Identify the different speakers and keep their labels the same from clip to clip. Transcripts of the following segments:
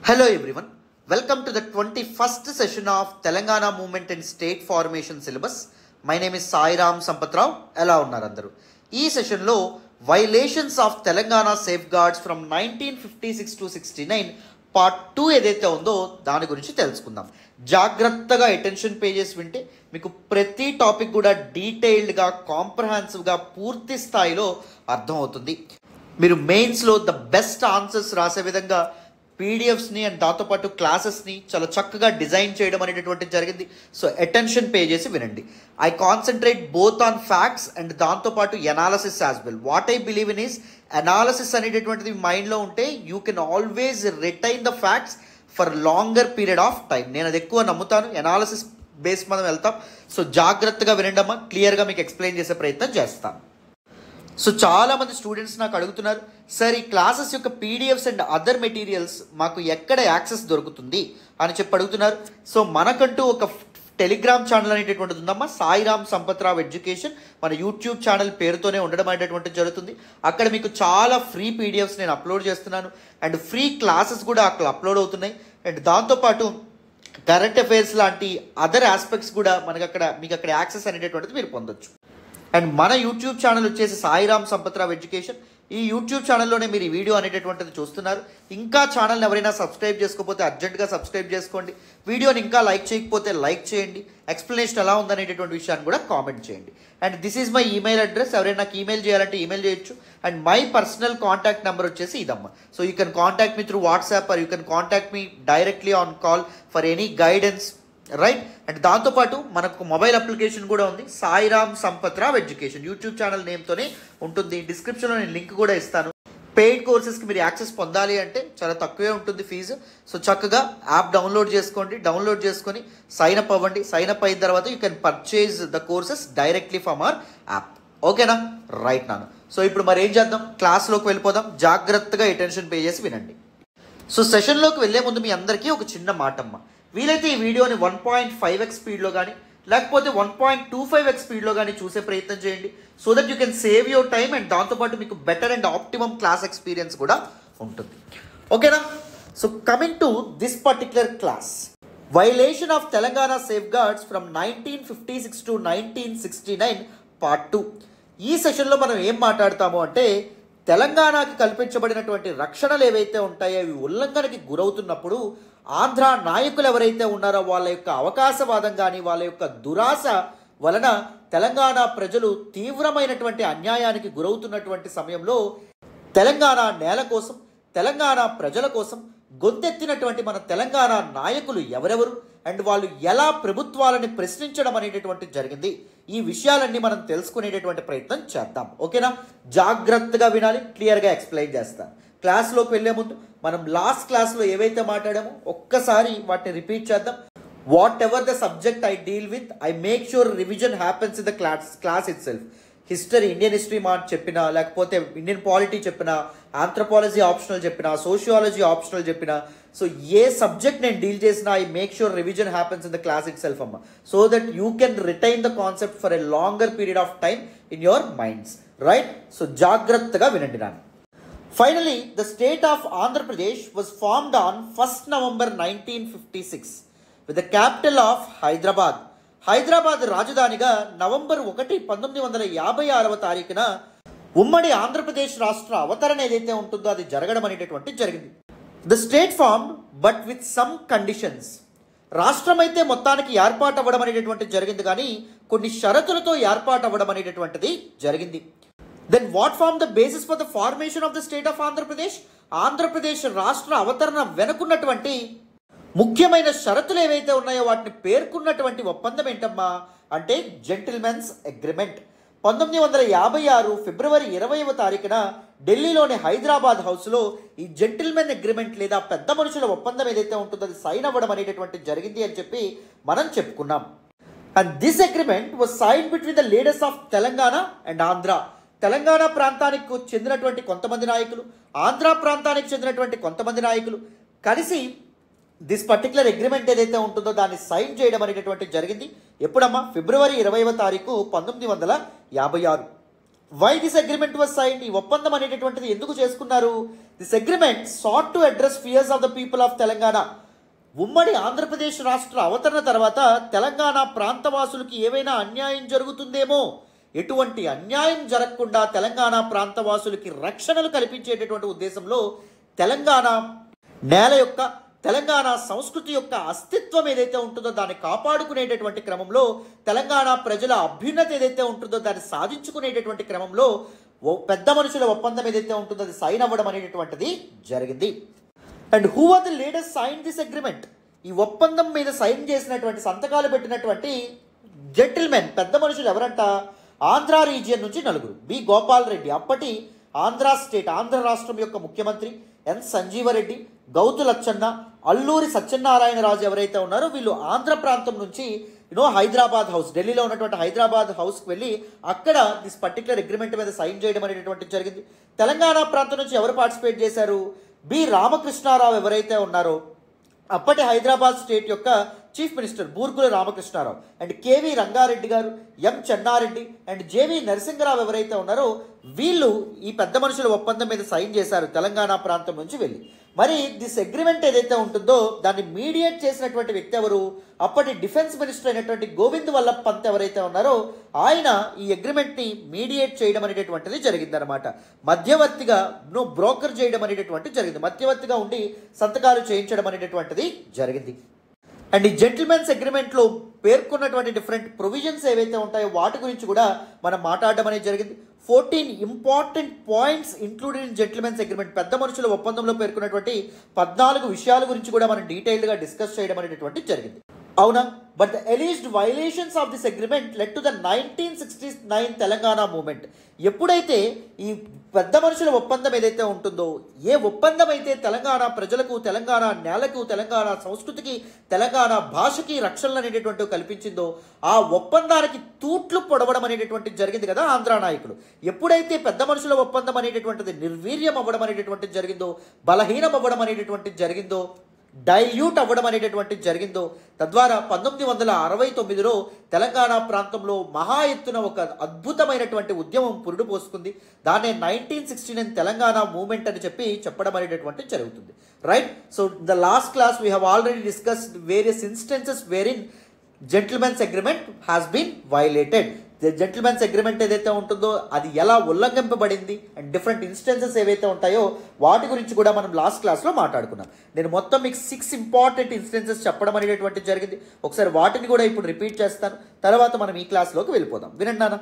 Speaker 1: Hello everyone. Welcome to the 21st session of Telangana Movement and State Formation Syllabus. My name is Sairam Sampatrao. ఎలా ఉన్నారు అందరూ ఈ సెషన్లో violations of Telangana safeguards from nineteen fifty six to sixty nine part two ఏదైతే ఉందో దాని గురించి తెలుసుకుందాం జాగ్రత్తగా అటెన్షన్ పేజెస్ వింటే మీకు ప్రతి టాపిక్ కూడా డీటెయిల్డ్గా కాంప్రహెన్సివ్గా పూర్తి స్థాయిలో అర్థమవుతుంది మీరు మెయిన్స్లో ద బెస్ట్ ఆన్సర్స్ రాసే విధంగా పీడిఎఫ్స్ని అండ్ దాంతోపాటు క్లాసెస్ని చాలా చక్కగా డిజైన్ చేయడం అనేటటువంటి జరిగింది సో అటెన్షన్ పే చేసి వినండి I concentrate both on facts and దాంతోపాటు analysis as well what I believe in is analysis అనేటటువంటిది మైండ్లో ఉంటే you can always retain the facts for longer period of time నేను అది ఎక్కువ నమ్ముతాను ఎనాలసిస్ బేస్ మనం వెళ్తాం సో జాగ్రత్తగా వినండమ్మా క్లియర్గా మీకు ఎక్స్ప్లెయిన్ చేసే ప్రయత్నం చేస్తాను సో చాలా మంది స్టూడెంట్స్ నాకు అడుగుతున్నారు సార్ ఈ క్లాసెస్ యొక్క పీడిఎఫ్స్ అండ్ అదర్ మెటీరియల్స్ మాకు ఎక్కడ యాక్సెస్ దొరుకుతుంది అని చెప్పి అడుగుతున్నారు సో మనకంటూ ఒక టెలిగ్రామ్ ఛానల్ అనేటటువంటిది ఉందమ్మా సాయిరామ్ సంపత్రావ్ ఎడ్యుకేషన్ మన యూట్యూబ్ ఛానల్ పేరుతోనే ఉండడం అనేటటువంటిది జరుగుతుంది అక్కడ మీకు చాలా ఫ్రీ పీడిఎఫ్స్ నేను అప్లోడ్ చేస్తున్నాను అండ్ ఫ్రీ క్లాసెస్ కూడా అక్కడ అప్లోడ్ అవుతున్నాయి అండ్ దాంతోపాటు కరెంట్ అఫైర్స్ లాంటి అదర్ ఆస్పెక్ట్స్ కూడా మనకి అక్కడ మీకు అక్కడ యాక్సెస్ అనేటటువంటిది మీరు పొందొచ్చు అండ్ మన యూట్యూబ్ ఛానల్ వచ్చేసి సాయిరామ్ సంపత్రావ్ ఎడ్యుకేషన్ ఈ యూట్యూబ్ ఛానల్లోనే మీరు ఈ వీడియో అనేటటువంటిది చూస్తున్నారు ఇంకా ఛానల్ని ఎవరైనా సబ్స్క్రైబ్ చేసుకోకపోతే అర్జెంటుగా సబ్స్క్రైబ్ చేసుకోండి వీడియోని ఇంకా లైక్ చేయకపోతే లైక్ చేయండి ఎక్స్ప్లెనేషన్ ఎలా ఉందనేటటువంటి విషయాన్ని కూడా కామెంట్ చేయండి and this is my email address ఎవరైనా నాకు ఈమెయిల్ చేయాలంటే ఈమెయిల్ చేయొచ్చు and my personal contact number వచ్చేసి ఇదమ్మా so you can contact me through WhatsApp or you can contact me directly on call for any guidance right and దాంతోపాటు మనకు mobile application కూడా ఉంది Sairam Sampatrao education YouTube channel నేమ్తోనే ఉంటుంది డిస్క్రిప్షన్లో నేను లింక్ కూడా ఇస్తాను పెయిడ్ కోర్సెస్కి మీరు యాక్సెస్ పొందాలి అంటే చాలా తక్కువే ఉంటుంది ఫీజు సో చక్కగా యాప్ డౌన్లోడ్ చేసుకోండి డౌన్లోడ్ చేసుకొని సైన్ అప్ అవ్వండి సైన్ అప్ అయిన తర్వాత you can purchase the courses directly from our app ఓకేనా రైట్ నాను సో ఇప్పుడు మరి ఏం చేద్దాం క్లాస్లోకి వెళ్ళిపోదాం జాగ్రత్తగా అటెన్షన్ పే చేసి వినండి సో సెషన్లోకి వెళ్ళే ముందు మీ అందరికీ ఒక చిన్న మాటమ్మ వీలైతే ఈ వీడియోని వన్ పాయింట్ ఫైవ్ ఎక్స్ స్పీడ్లో కానీ లేకపోతే one point two five X స్పీడ్లో కానీ చూసే ప్రయత్నం చేయండి so that you can save your time and దాంతోపాటు మీకు better and optimum class experience కూడా ఉంటుంది ఓకేనా so coming to this particular class violation of Telangana safeguards from nineteen fifty six to nineteen sixty nine part two ఈ సెషన్లో మనం ఏం మాట్లాడతాము అంటే తెలంగాణకి కల్పించబడినటువంటి రక్షణలు ఏవైతే ఉంటాయో అవి ఉల్లంఘనకి గురవుతున్నప్పుడు ఆంధ్ర నాయకులు ఎవరైతే ఉన్నారో వాళ్ళ యొక్క అవకాశవాదం కానీ వాళ్ళ యొక్క దురాశ వలన తెలంగాణ ప్రజలు తీవ్రమైనటువంటి అన్యాయానికి గురవుతున్నటువంటి సమయంలో తెలంగాణ నేల కోసం తెలంగాణ ప్రజల కోసం గొంతెత్తినటువంటి మన తెలంగాణ నాయకులు ఎవరెవరు అండ్ వాళ్ళు ఎలా ప్రభుత్వాలని ప్రశ్నించడం అనేటటువంటి జరిగింది ఈ విషయాలన్నీ మనం తెలుసుకునేటటువంటి ప్రయత్నం చేద్దాం ఓకేనా జాగ్రత్తగా వినాలి క్లియర్గా ఎక్స్ప్లెయిన్ చేస్తాను క్లాస్లోకి వెళ్లే ముందు మనం లాస్ట్ క్లాస్లో ఏవైతే మాట్లాడామో ఒక్కసారి వాటిని రిపీట్ చేద్దాం whatever the subject I deal with I make sure revision happens in the class class itself history Indian history మాట చెప్పినా లేకపోతే ఇండియన్ పాలిటీ చెప్పినా ఆంథ్రపాలజీ ఆప్షనల్ చెప్పినా సోషియాలజీ ఆప్షనల్ చెప్పినా సో ఏ సబ్జెక్ట్ నేను డీల్ చేసినా I make sure revision happens in the class itself అమ్మ so that you can retain the concept for a longer period of time in your minds right so జాగ్రత్తగా వినండి నాన్న finally the state of Andhra Pradesh was formed on first November nineteen fifty six with the capital of Hyderabad Hyderabad రాజధానిగా November ఒకటి పంతొమ్మిది వందల యాభై ఆరవ తారీఖున ఉమ్మడి ఆంధ్రప్రదేశ్ రాష్ట్ర అవతరణ ఏదైతే ఉంటుందో అది జరగడం అనేటటువంటి జరిగింది the state form but with some conditions రాష్ట్రం అయితే మొత్తానికి ఏర్పాటు అవ్వడం అనేటటువంటి జరిగింది కానీ కొన్ని షరతులతో ఏర్పాటు అవ్వడం అనేటటువంటిది జరిగింది then what form the basis for the formation of the state of Andhra Pradesh Andhra Pradesh రాష్ట్ర అవతరణ వెనుకున్నటువంటి ముఖ్యమైన షరతులు ఏవైతే ఉన్నాయో వాటిని పేర్కొన్నటువంటి ఒప్పందం ఏంటమ్మా అంటే జెంటిల్మెన్స్ అగ్రిమెంట్ పంతొమ్మిది వందల యాభై ఆరు ఫిబ్రవరి ఇరవైవ తారీఖున ఢిల్లీలోని హైదరాబాద్ హౌస్లో ఈ జెంటిల్మెన్ అగ్రిమెంట్ లేదా పెద్ద మనుషుల ఒప్పందం ఏదైతే ఉంటుందో అది సైన్ అవ్వడం అనేటటువంటి జరిగింది అని చెప్పి మనం చెప్పుకున్నాం and this agreement was sign between the leaders of Telangana and Andhra Telangana ప్రాంతానికి చెందినటువంటి కొంతమంది నాయకులు ఆంధ్ర ప్రాంతానికి చెందినటువంటి కొంతమంది నాయకులు కలిసి దిస్ పర్టికులర్ అగ్రిమెంట్ ఏదైతే ఉంటుందో దాన్ని సైన్ చేయడం అనేటటువంటి జరిగింది ఎప్పుడమ్మా ఫిబ్రవరి ఇరవైవ తారీఖు పంతొమ్మిది వందల యాభై ఆరు why this agreement was sign ఈ ఒప్పందం అనేటటువంటిది ఎందుకు చేసుకున్నారు this agreement sought to address fears of the people of Telangana ఉమ్మడి ఆంధ్రప్రదేశ్ రాష్ట్ర అవతరణ తర్వాత తెలంగాణ ప్రాంతవాసులకి ఏవైనా అన్యాయం జరుగుతుందేమో ఎటువంటి అన్యాయం జరగకుండా తెలంగాణ ప్రాంతవాసులకి రక్షణలు కల్పించేటటువంటి ఉద్దేశంలో తెలంగాణ నేల యొక్క తెలంగాణ సంస్కృతి యొక్క అస్తిత్వం ఏదైతే ఉంటుందో దాన్ని కాపాడుకునేటటువంటి క్రమంలో తెలంగాణ ప్రజల అభ్యున్నతి ఏదైతే ఉంటుందో దాన్ని సాధించుకునేటటువంటి క్రమంలో ఓ పెద్ద మనుషుల ఒప్పందం ఏదైతే ఉంటుందో అది సైన్ అవ్వడం అనేటటువంటిది జరిగింది and who are the leaders sign this agreement ఈ ఒప్పందం మీద సైన్ చేసినటువంటి సంతకాలు పెట్టినటువంటి జెంటిల్మెన్ పెద్ద మనుషులు ఎవరంట ఆంధ్ర రీజియన్ నుంచి నలుగురు బి గోపాల్ రెడ్డి అప్పటి ఆంధ్ర స్టేట్ ఆంధ్ర రాష్ట్రం యొక్క ముఖ్యమంత్రి ఎన్ సంజీవరెడ్డి గౌతు లచ్చన్న అల్లూరి సత్యనారాయణరాజు ఎవరైతే ఉన్నారో వీళ్ళు ఆంధ్ర ప్రాంతం నుంచి యూనో హైదరాబాద్ హౌస్ ఢిల్లీలో ఉన్నటువంటి హైదరాబాద్ హౌస్కి వెళ్ళి అక్కడ దిస్ పర్టికులర్ అగ్రిమెంట్ మీద సైన్ చేయడం అనేటటువంటి జరిగింది తెలంగాణ ప్రాంతం నుంచి ఎవరు పార్టిసిపేట్ చేశారు బి రామకృష్ణారావు ఎవరైతే ఉన్నారో అప్పటి హైదరాబాద్ స్టేట్ యొక్క chief minister Burgula Ramakrishna Rao and KV Ranga Reddy garu M Chenna Reddy and JV Narasimha Rao ఎవరైతే ఉన్నారో వీళ్ళు ఈ పెద్ద మనుషుల ఒప్పందం మీద సైన్ చేశారు తెలంగాణ ప్రాంతం నుంచి వెళ్ళి మరి దిస్ అగ్రిమెంట్ ఏదైతే ఉంటుందో దాన్ని మీడియేట్ చేసినటువంటి వ్యక్తి ఎవరు అప్పటి డిఫెన్స్ మినిస్టర్ అయినటువంటి గోవింద్ వల్లభ్ పంత్ ఎవరైతే ఉన్నారో ఆయన ఈ అగ్రిమెంట్ని మీడియేట్ చేయడం అనేటటువంటిది జరిగిందనమాట మధ్యవర్తిగా నో బ్రోకర్ చేయడం అనేటటువంటిది జరిగింది మధ్యవర్తిగా ఉండి సంతకాలు చేయించడం అనేటటువంటిది జరిగింది అండ్ ఈ జెంటిల్మెన్స్ అగ్రిమెంట్లో పేర్కొన్నటువంటి డిఫరెంట్ ప్రొవిజన్స్ ఏవైతే ఉంటాయో వాటి గురించి కూడా మనం మాట్లాడడం అనేది జరిగింది fourteen important points included in gentlemen's agreement పెద్ద మనుషుల ఒప్పందంలో పేర్కొన్నటువంటి పద్నాలుగు విషయాల గురించి కూడా మనం డీటెయిల్డ్గా డిస్కస్ చేయడం అనేటటువంటి జరిగింది అవునా but the alleged violations of this agreement led to the nineteen sixty nine Telangana movement ఎప్పుడైతే ఈ పెద్ద మనుషుల ఒప్పందం ఏదైతే ఉంటుందో ఏ ఒప్పందం అయితే తెలంగాణ ప్రజలకు తెలంగాణ నేలకు తెలంగాణ సంస్కృతికి తెలంగాణ భాషకి రక్షణలు అనేటటువంటివి కల్పించిందో ఆ ఒప్పందానికి తూట్లు పొడవడం అనేటటువంటిది జరిగింది కదా ఆంధ్ర నాయకులు ఎప్పుడైతే పెద్ద మనుషుల ఒప్పందం అనేటటువంటిది నిర్వీర్యం అవ్వడం అనేటటువంటిది జరిగిందో బలహీనం అవ్వడం అనేటటువంటిది జరిగిందో డైల్యూట్ అవ్వడం అనేటటువంటిది జరిగిందో తద్వారా పంతొమ్మిది వందల అరవై తొమ్మిదిలో తెలంగాణ ప్రాంతంలో మహా ఎత్తున ఒక అద్భుతమైనటువంటి ఉద్యమం పురుడు పోసుకుంది దాన్నే nineteen sixty nine Telangana movement అని చెప్పి చెప్పడం అనేటటువంటిది జరుగుతుంది right so the last class we have already discussed various instances wherein gentlemen's agreement has been violated gentlemen's agreement ఏదైతే ఉంటుందో అది ఎలా ఉల్లంఘింపబడింది అండ్ డిఫరెంట్ ఇన్స్టెన్సెస్ ఏవైతే ఉంటాయో వాటి గురించి కూడా మనం లాస్ట్ క్లాస్లో మాట్లాడుకున్నాం నేను మొత్తం మీకు సిక్స్ ఇంపార్టెంట్ ఇన్స్టెన్సెస్ చెప్పడం అనేటువంటిది జరిగింది ఒకసారి వాటిని కూడా ఇప్పుడు రిపీట్ చేస్తాను తర్వాత మనం ఈ క్లాస్లోకి వెళ్ళిపోదాం వినండి నాన్న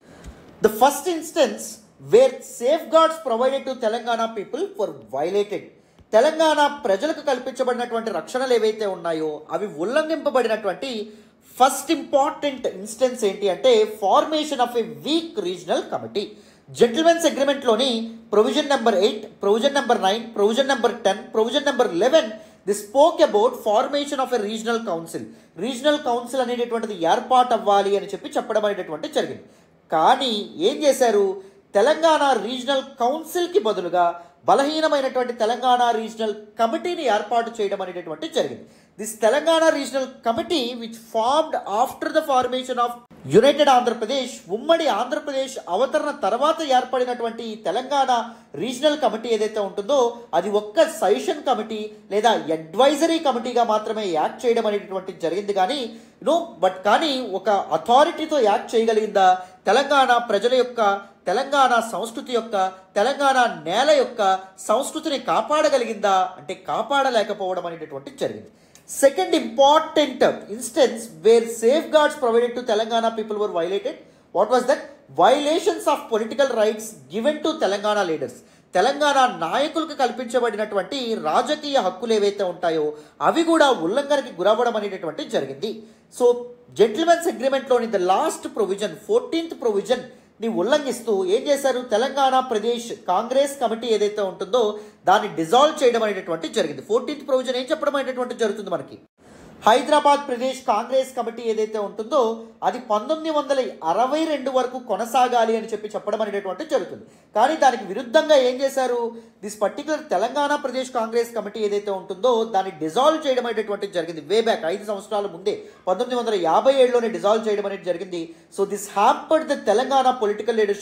Speaker 1: the first instance where safeguards provided to Telangana people for violated Telangana ప్రజలకు కల్పించబడినటువంటి రక్షణలు ఏవైతే ఉన్నాయో అవి ఉల్లంఘింపబడినటువంటి ఫస్ట్ ఇంపార్టెంట్ ఇన్స్టెన్స్ ఏంటి అంటే formation of a weak regional committee gentlemen's అగ్రిమెంట్లోని provision number eight provision number nine provision number ten provision number eleven the spoke about formation of a regional council regional council అనేటటువంటిది ఏర్పాటు అవ్వాలి అని చెప్పి చెప్పడం అనేటటువంటి జరిగింది కానీ ఏం చేశారు తెలంగాణ రీజనల్ కౌన్సిల్కి బదులుగా బలహీనమైనటువంటి తెలంగాణ రీజనల్ కమిటీని ఏర్పాటు చేయడం అనేటటువంటి జరిగింది this Telangana regional committee which formed after the formation of united Andhra Pradesh ఉమ్మడి ఆంధ్రప్రదేశ్ అవతరణ తర్వాత ఏర్పడినటువంటి ఈ తెలంగాణ రీజనల్ కమిటీ ఏదైతే ఉంటుందో అది ఒక్క సజెషన్ కమిటీ లేదా అడ్వైజరీ కమిటీగా మాత్రమే యాక్ట్ చేయడం అనేటటువంటి జరిగింది కానీ నో బట్ కానీ ఒక అథారిటీతో యాక్ట్ చేయగలిగిందా తెలంగాణ ప్రజల యొక్క తెలంగాణ సంస్కృతి యొక్క తెలంగాణ నేల యొక్క సంస్కృతిని కాపాడగలిగిందా అంటే కాపాడలేకపోవడం అనేటటువంటి జరిగింది second important instance where safeguards provided to Telangana people were violated what was that violations of political rights given to Telangana leaders Telangana నాయకులకు కల్పించబడినటువంటి రాజకీయ హక్కులు ఏవైతే ఉంటాయో అవి కూడా ఉల్లంఘనకి గురవ్వడం అనేటటువంటి జరిగింది సో జెంటిల్మెన్స్ అగ్రిమెంట్లోని the last provision fourteenth provision ని ఉల్లంఘిస్తూ ఏం చేశారు తెలంగాణ ప్రదేశ్ కాంగ్రెస్ కమిటీ ఏదైతే ఉంటుందో దాన్ని డిజాల్వ్ చేయడం అనేటటువంటి జరిగింది ఫోర్టీన్త్ ప్రొవిజన్ ఏం చెప్పడం అనేటటువంటి జరుగుతుంది మనకి హైదరాబాద్ ప్రదేశ్ కాంగ్రెస్ కమిటీ ఏదైతే ఉంటుందో అది పంతొమ్మిది వందల అరవై రెండు వరకు కొనసాగాలి అని చెప్పి చెప్పడం అనేటటువంటి జరుగుతుంది కానీ దానికి విరుద్ధంగా ఏం చేశారు this particular Telangana Pradesh Congress committee ఏదైతే ఉంటుందో దాన్ని డిజాల్వ్ చేయడం అనేటటువంటి జరిగింది వే బ్యాక్ ఐదు సంవత్సరాల ముందే పంతొమ్మిది వందల యాభై ఏడులోనే డిజాల్వ్ చేయడం అనేది జరిగింది so this hampered the Telangana political leadership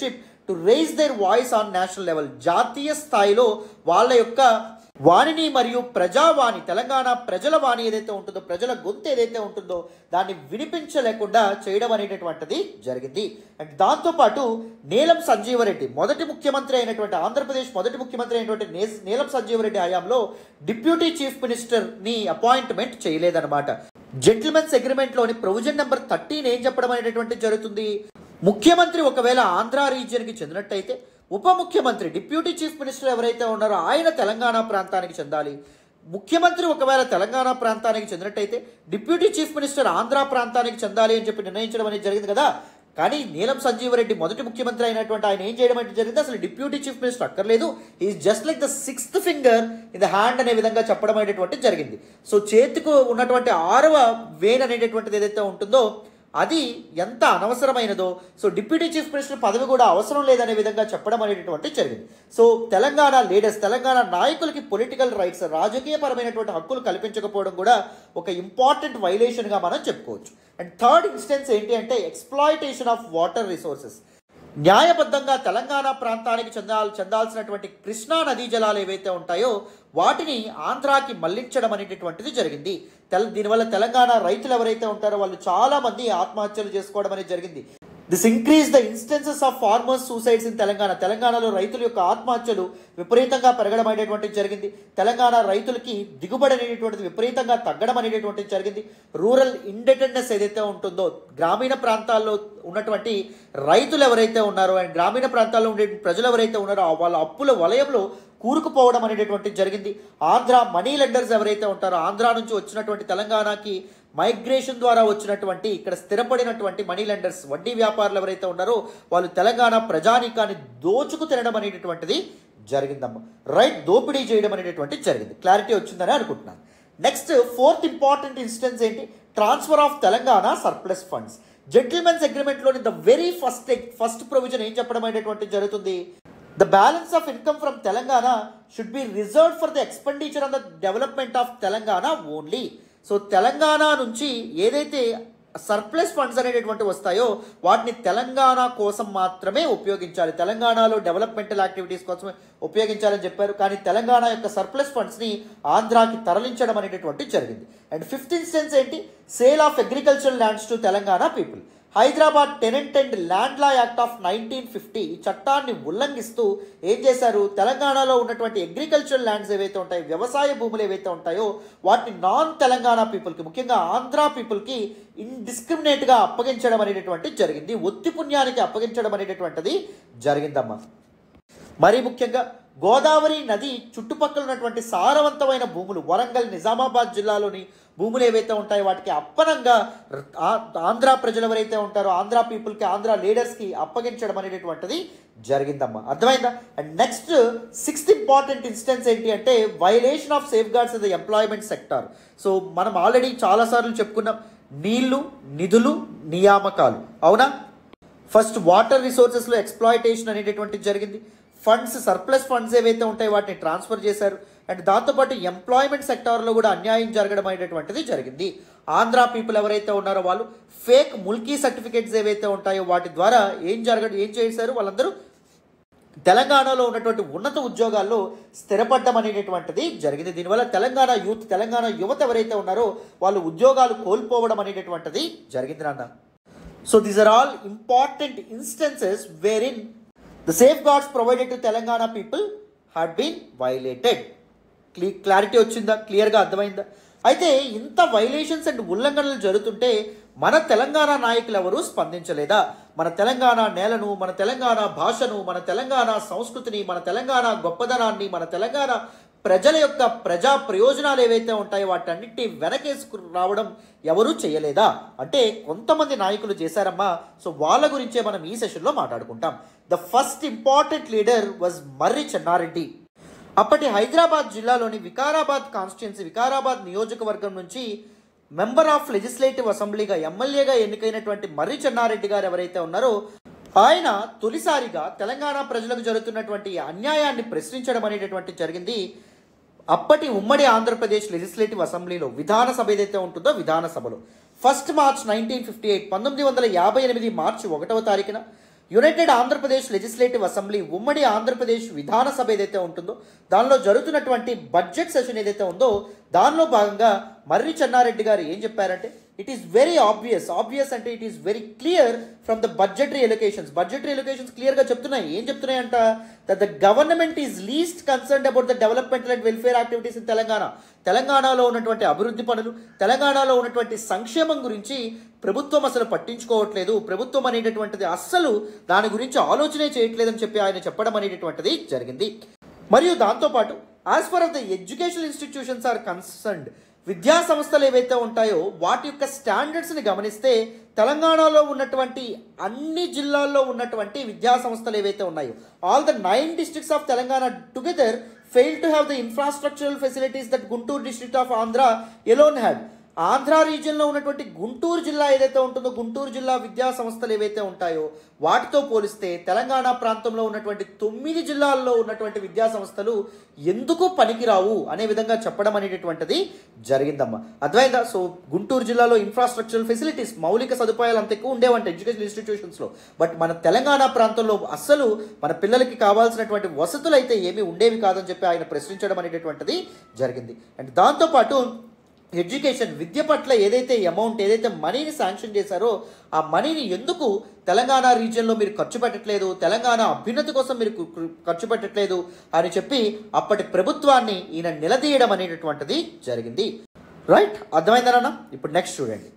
Speaker 1: to raise their voice on national level జాతీయ స్థాయిలో వాళ్ళ యొక్క వాణిని మరియు ప్రజావాణి తెలంగాణ ప్రజల వాణి ఏదైతే ఉంటుందో ప్రజల గొంతు ఏదైతే ఉంటుందో దాన్ని వినిపించలేకుండా చేయడం అనేటటువంటిది జరిగింది అండ్ దాంతోపాటు నీలం సంజీవరెడ్డి మొదటి ముఖ్యమంత్రి అయినటువంటి ఆంధ్రప్రదేశ్ మొదటి ముఖ్యమంత్రి అయినటువంటి నే- నీలం సంజీవరెడ్డి హయాంలో డిప్యూటీ చీఫ్ మినిస్టర్ ని అపాయింట్మెంట్ చేయలేదన్నమాట జెంటిల్మెన్స్ అగ్రిమెంట్ లోని ప్రొవిజన్ నెంబర్ థర్టీన్ ఏం చెప్పడం అనేటటువంటి జరుగుతుంది ముఖ్యమంత్రి ఒకవేళ ఆంధ్ర రీజియన్ కి చెందినట్టయితే ఉప ముఖ్యమంత్రి డిప్యూటీ చీఫ్ మినిస్టర్ ఎవరైతే ఉన్నారో ఆయన తెలంగాణ ప్రాంతానికి చెందాలి ముఖ్యమంత్రి ఒకవేళ తెలంగాణ ప్రాంతానికి చెందినట్టయితే డిప్యూటీ చీఫ్ మినిస్టర్ ఆంధ్ర ప్రాంతానికి చెందాలి అని చెప్పి నిర్ణయించడం అనేది జరిగింది కదా కానీ నీలం సంజీవరెడ్డి మొదటి ముఖ్యమంత్రి అయినటువంటి ఆయన ఏం చేయడం అంటే జరిగింది అసలు డిప్యూటీ చీఫ్ మినిస్టర్ అక్కర్లేదు is just like the sixth finger in the hand అనే విధంగా చెప్పడం అనేటటువంటి జరిగింది సో చేతికు ఉన్నటువంటి ఆరవ వేన్ అనేటటువంటిది ఏదైతే ఉంటుందో అది ఎంత అనవసరమైనదో సో డిప్యూటీ చీఫ్ మినిస్టర్ పదవి కూడా అవసరం లేదనే విధంగా చెప్పడం అనేటటువంటి జరిగింది సో తెలంగాణ లీడర్స్ తెలంగాణ నాయకులకి పొలిటికల్ రైట్స్ రాజకీయపరమైనటువంటి హక్కులు కల్పించకపోవడం కూడా ఒక ఇంపార్టెంట్ వైలేషన్గా మనం చెప్పుకోవచ్చు అండ్ థర్డ్ ఇన్స్టెన్స్ ఏంటి అంటే ఎక్స్ప్లాయిటేషన్ ఆఫ్ వాటర్ రిసోర్సెస్ న్యాయబద్ధంగా తెలంగాణ ప్రాంతానికి చెందాల్ చెందాల్సినటువంటి కృష్ణా నదీ జలాలు ఏవైతే ఉంటాయో వాటిని ఆంధ్రాకి మళ్లించడం అనేటటువంటిది జరిగింది తెల దీనివల్ల తెలంగాణ రైతులు ఎవరైతే ఉంటారో వాళ్ళు చాలా మంది ఆత్మహత్యలు చేసుకోవడం అనేది జరిగింది this increase the instances of farmers suicides in Telangana తెలంగాణలో రైతుల యొక్క ఆత్మహత్యలు విపరీతంగా పెరగడం అనేటువంటిది జరిగింది తెలంగాణ రైతులకి దిగుబడి అనేటువంటిది విపరీతంగా తగ్గడం అనేటువంటిది జరిగింది రూరల్ ఇండిపెండెన్స్ ఏదైతే ఉంటుందో గ్రామీణ ప్రాంతాల్లో ఉన్నటువంటి రైతులు ఎవరైతే ఉన్నారో అండ్ గ్రామీణ ప్రాంతాల్లో ఉండే ప్రజలు ఎవరైతే ఉన్నారో ఆ వాళ్ళ అప్పుల వలయంలో కూరుకుపోవడం అనేటటువంటిది జరిగింది ఆంధ్ర మనీ లెండర్స్ ఎవరైతే ఉంటారో ఆంధ్ర నుంచి వచ్చినటువంటి తెలంగాణకి మైగ్రేషన్ ద్వారా వచ్చినటువంటి ఇక్కడ స్థిరపడినటువంటి మనీ లెండర్స్ వడ్డీ వ్యాపారులు ఎవరైతే ఉన్నారో వాళ్ళు తెలంగాణ ప్రజానీకాన్ని దోచుకు తినడం అనేటటువంటిది జరిగిందమ్మా రైట్ దోపిడీ చేయడం అనేటటువంటిది జరిగింది క్లారిటీ వచ్చిందని అనుకుంటున్నాను నెక్స్ట్ ఫోర్త్ ఇంపార్టెంట్ ఇన్స్టెన్స్ ఏంటి transfer of Telangana surplus funds gentlemen's అగ్రిమెంట్లోని the very first first provision ఏం చెప్పడం అనేటువంటిది జరుగుతుంది the balance of income from Telangana should be reserve for the expenditure on the development of Telangana only so Telangana నుంచి ఏదైతే surplus funds అనేటటువంటి వస్తాయో వాటిని తెలంగాణ కోసం మాత్రమే ఉపయోగించాలి తెలంగాణలో డెవలప్మెంటల్ యాక్టివిటీస్ కోసమే ఉపయోగించాలని చెప్పారు కానీ తెలంగాణ యొక్క సర్ప్లస్ ఫండ్స్ని ఆంధ్రాకి తరలించడం అనేటటువంటి జరిగింది అండ్ ఫిఫ్త్ ఇన్స్టెన్స్ ఏంటి sale of agricultural lands to Telangana people Hyderabad tenant and land law act of nineteen fifty ఈ చట్టాన్ని ఉల్లంఘిస్తూ ఏం చేశారు తెలంగాణలో ఉన్నటువంటి అగ్రికల్చరల్ ల్యాండ్స్ ఏవైతే ఉంటాయో వ్యవసాయ భూములు ఏవైతే ఉంటాయో వాటిని నాన్ తెలంగాణ పీపుల్కి ముఖ్యంగా ఆంధ్ర పీపుల్కి ఇండిస్క్రిమినేట్గా అప్పగించడం అనేటటువంటి జరిగింది ఒత్తి పుణ్యానికి అప్పగించడం అనేటటువంటిది జరిగిందమ్మా మరీ ముఖ్యంగా గోదావరి నది చుట్టుపక్కల ఉన్నటువంటి సారవంతమైన భూములు వరంగల్ నిజామాబాద్ జిల్లాలోని భూములు ఏవైతే ఉంటాయో వాటికి అప్పనంగా ఆ- ఆంధ్ర ప్రజలు ఎవరైతే ఉంటారో ఆంధ్ర పీపుల్కి ఆంధ్ర లీడర్స్కి అప్పగించడం అనేటటువంటిది జరిగిందమ్మా అర్థమైందా and next sixth important instance ఏంటి అంటే violation of safeguards in the employment sector so మనం ఆల్రెడీ చాలాసార్లు చెప్పుకున్నాం నీళ్లు నిధులు నియామకాలు అవునా ఫస్ట్ వాటర్ రిసోర్సెస్లో ఎక్స్ప్లాయిటేషన్ అనేటటువంటిది జరిగింది ఫండ్స్ సర్ప్లస్ ఫండ్స్ ఏవైతే ఉంటాయో వాటిని ట్రాన్స్ఫర్ చేశారు అండ్ దాంతోపాటు ఎంప్లాయ్మెంట్ సెక్టార్లో కూడా అన్యాయం జరగడం అనేటటువంటిది జరిగింది ఆంధ్ర పీపుల్ ఎవరైతే ఉన్నారో వాళ్ళు ఫేక్ ముల్కీ సర్టిఫికేట్స్ ఏవైతే ఉంటాయో వాటి ద్వారా ఏం జరగ ఏం చేశారు వాళ్ళందరూ తెలంగాణలో ఉన్నటువంటి ఉన్నత ఉద్యోగాల్లో స్థిరపడడం అనేటటువంటిది జరిగింది దీనివల్ల తెలంగాణ యూత్ తెలంగాణ యువత ఎవరైతే ఉన్నారో వాళ్ళు ఉద్యోగాలు కోల్పోవడం అనేటటువంటిది జరిగింది నాన్న so these are all important instances where in the safeguards provided to Telangana people had been violated క్లీ క్లారిటీ వచ్చిందా క్లియర్గా అర్థమైందా అయితే ఇంత వైలేషన్స్ అండ్ ఉల్లంఘనలు జరుగుతుంటే మన తెలంగాణ నాయకులు ఎవరు స్పందించలేదా మన తెలంగాణ నేలను మన తెలంగాణ భాషను మన తెలంగాణ సంస్కృతిని మన తెలంగాణ గొప్పదనాన్ని మన తెలంగాణ ప్రజల యొక్క ప్రజా ప్రయోజనాలు ఏవైతే ఉంటాయో వాటన్నిటి వెనకేసుకు రావడం ఎవరూ చేయలేదా అంటే కొంతమంది నాయకులు చేశారమ్మా సో వాళ్ళ గురించే మనం ఈ సెషన్లో మాట్లాడుకుంటాం the first important leader was Marri Chenna Reddy అప్పటి హైదరాబాద్ జిల్లాలోని వికారాబాద్ కాన్స్టిట్యున్సీ వికారాబాద్ నియోజకవర్గం నుంచి మెంబర్ ఆఫ్ లెజిస్లేటివ్ అసెంబ్లీగా ఎమ్మెల్యేగా ఎన్నికైనటువంటి మర్రి చెన్నారెడ్డి గారు ఎవరైతే ఉన్నారో ఆయన తొలిసారిగా తెలంగాణ ప్రజలకు జరుగుతున్నటువంటి అన్యాయాన్ని ప్రశ్నించడం అనేటటువంటి జరిగింది అప్పటి ఉమ్మడి ఆంధ్రప్రదేశ్ లెజిస్లేటివ్ అసెంబ్లీలో విధానసభ ఏదైతే ఉంటుందో విధానసభలో first March nineteen fifty eight పంతొమ్మిది వందల యాభై ఎనిమిది మార్చి ఒకటవ తారీఖున యునైటెడ్ ఆంధ్రప్రదేశ్ లెజిస్లేటివ్ అసెంబ్లీ ఉమ్మడి ఆంధ్రప్రదేశ్ విధానసభ ఏదైతే ఉంటుందో దానిలో జరుగుతున్నటువంటి బడ్జెట్ సెషన్ ఏదైతే ఉందో దానిలో భాగంగా మర్రి చెన్నారెడ్డి గారు ఏం చెప్పారంటే it is very obvious obvious అంటే it is very clear from the budgetary allocations budgetary allocations క్లియర్గా చెప్తున్నాయి ఏం చెప్తున్నాయి అంట that the government is least concern about the developmental and welfare activities in Telangana తెలంగాణలో ఉన్నటువంటి అభివృద్ధి పనులు తెలంగాణలో ఉన్నటువంటి సంక్షేమం గురించి ప్రభుత్వం అసలు పట్టించుకోవట్లేదు ప్రభుత్వం అనేటటువంటిది అస్సలు దాని గురించి ఆలోచనే చేయట్లేదని చెప్పి ఆయన చెప్పడం అనేటటువంటిది జరిగింది మరియు దాంతోపాటు as far of the education institutions are concerned విద్యా సంస్థలు ఏవైతే ఉంటాయో వాటి యొక్క స్టాండర్డ్స్ని గమనిస్తే తెలంగాణలో ఉన్నటువంటి అన్ని జిల్లాల్లో ఉన్నటువంటి విద్యా సంస్థలు ఏవైతే ఉన్నాయో all the nine districts of Telangana together fail to have the infrastructural facilities that Guntur district of Andhra alone had Andhra రీజియన్లో ఉన్నటువంటి గుంటూరు జిల్లా ఏదైతే ఉంటుందో గుంటూరు జిల్లా విద్యా సంస్థలు ఏవైతే ఉంటాయో వాటితో పోలిస్తే తెలంగాణ ప్రాంతంలో ఉన్నటువంటి తొమ్మిది జిల్లాల్లో ఉన్నటువంటి విద్యా సంస్థలు ఎందుకు పనికిరావు అనే విధంగా చెప్పడం అనేటటువంటిది జరిగిందమ్మా అర్థమైందా సో గుంటూరు జిల్లాలో ఇన్ఫ్రాస్ట్రక్చరల్ ఫెసిలిటీస్ మౌలిక సదుపాయాలు అంత ఎక్కువ ఉండేవంట ఎడ్యుకేషన్ ఇన్స్టిట్యూషన్స్లో బట్ మన తెలంగాణ ప్రాంతంలో అస్సలు మన పిల్లలకి కావాల్సినటువంటి వసతులు అయితే ఏమీ ఉండేవి కాదని చెప్పి ఆయన ప్రశ్నించడం అనేటటువంటిది జరిగింది అండ్ దాంతోపాటు ఎడ్యుకేషన్ విద్య పట్ల ఏదైతే అమౌంట్ ఏదైతే మనీని శాంక్షన్ చేశారో ఆ మనీని ఎందుకు తెలంగాణ రీజియన్లో మీరు ఖర్చు పెట్టట్లేదు తెలంగాణ అభ్యున్నతి కోసం మీరు కు- కు- ఖర్చు పెట్టట్లేదు అని చెప్పి అప్పటి ప్రభుత్వాన్ని ఈయన నిలదీయడం అనేటటువంటిది జరిగింది రైట్ అర్థమైందనా ఇప్పుడు నెక్స్ట్ చూడండి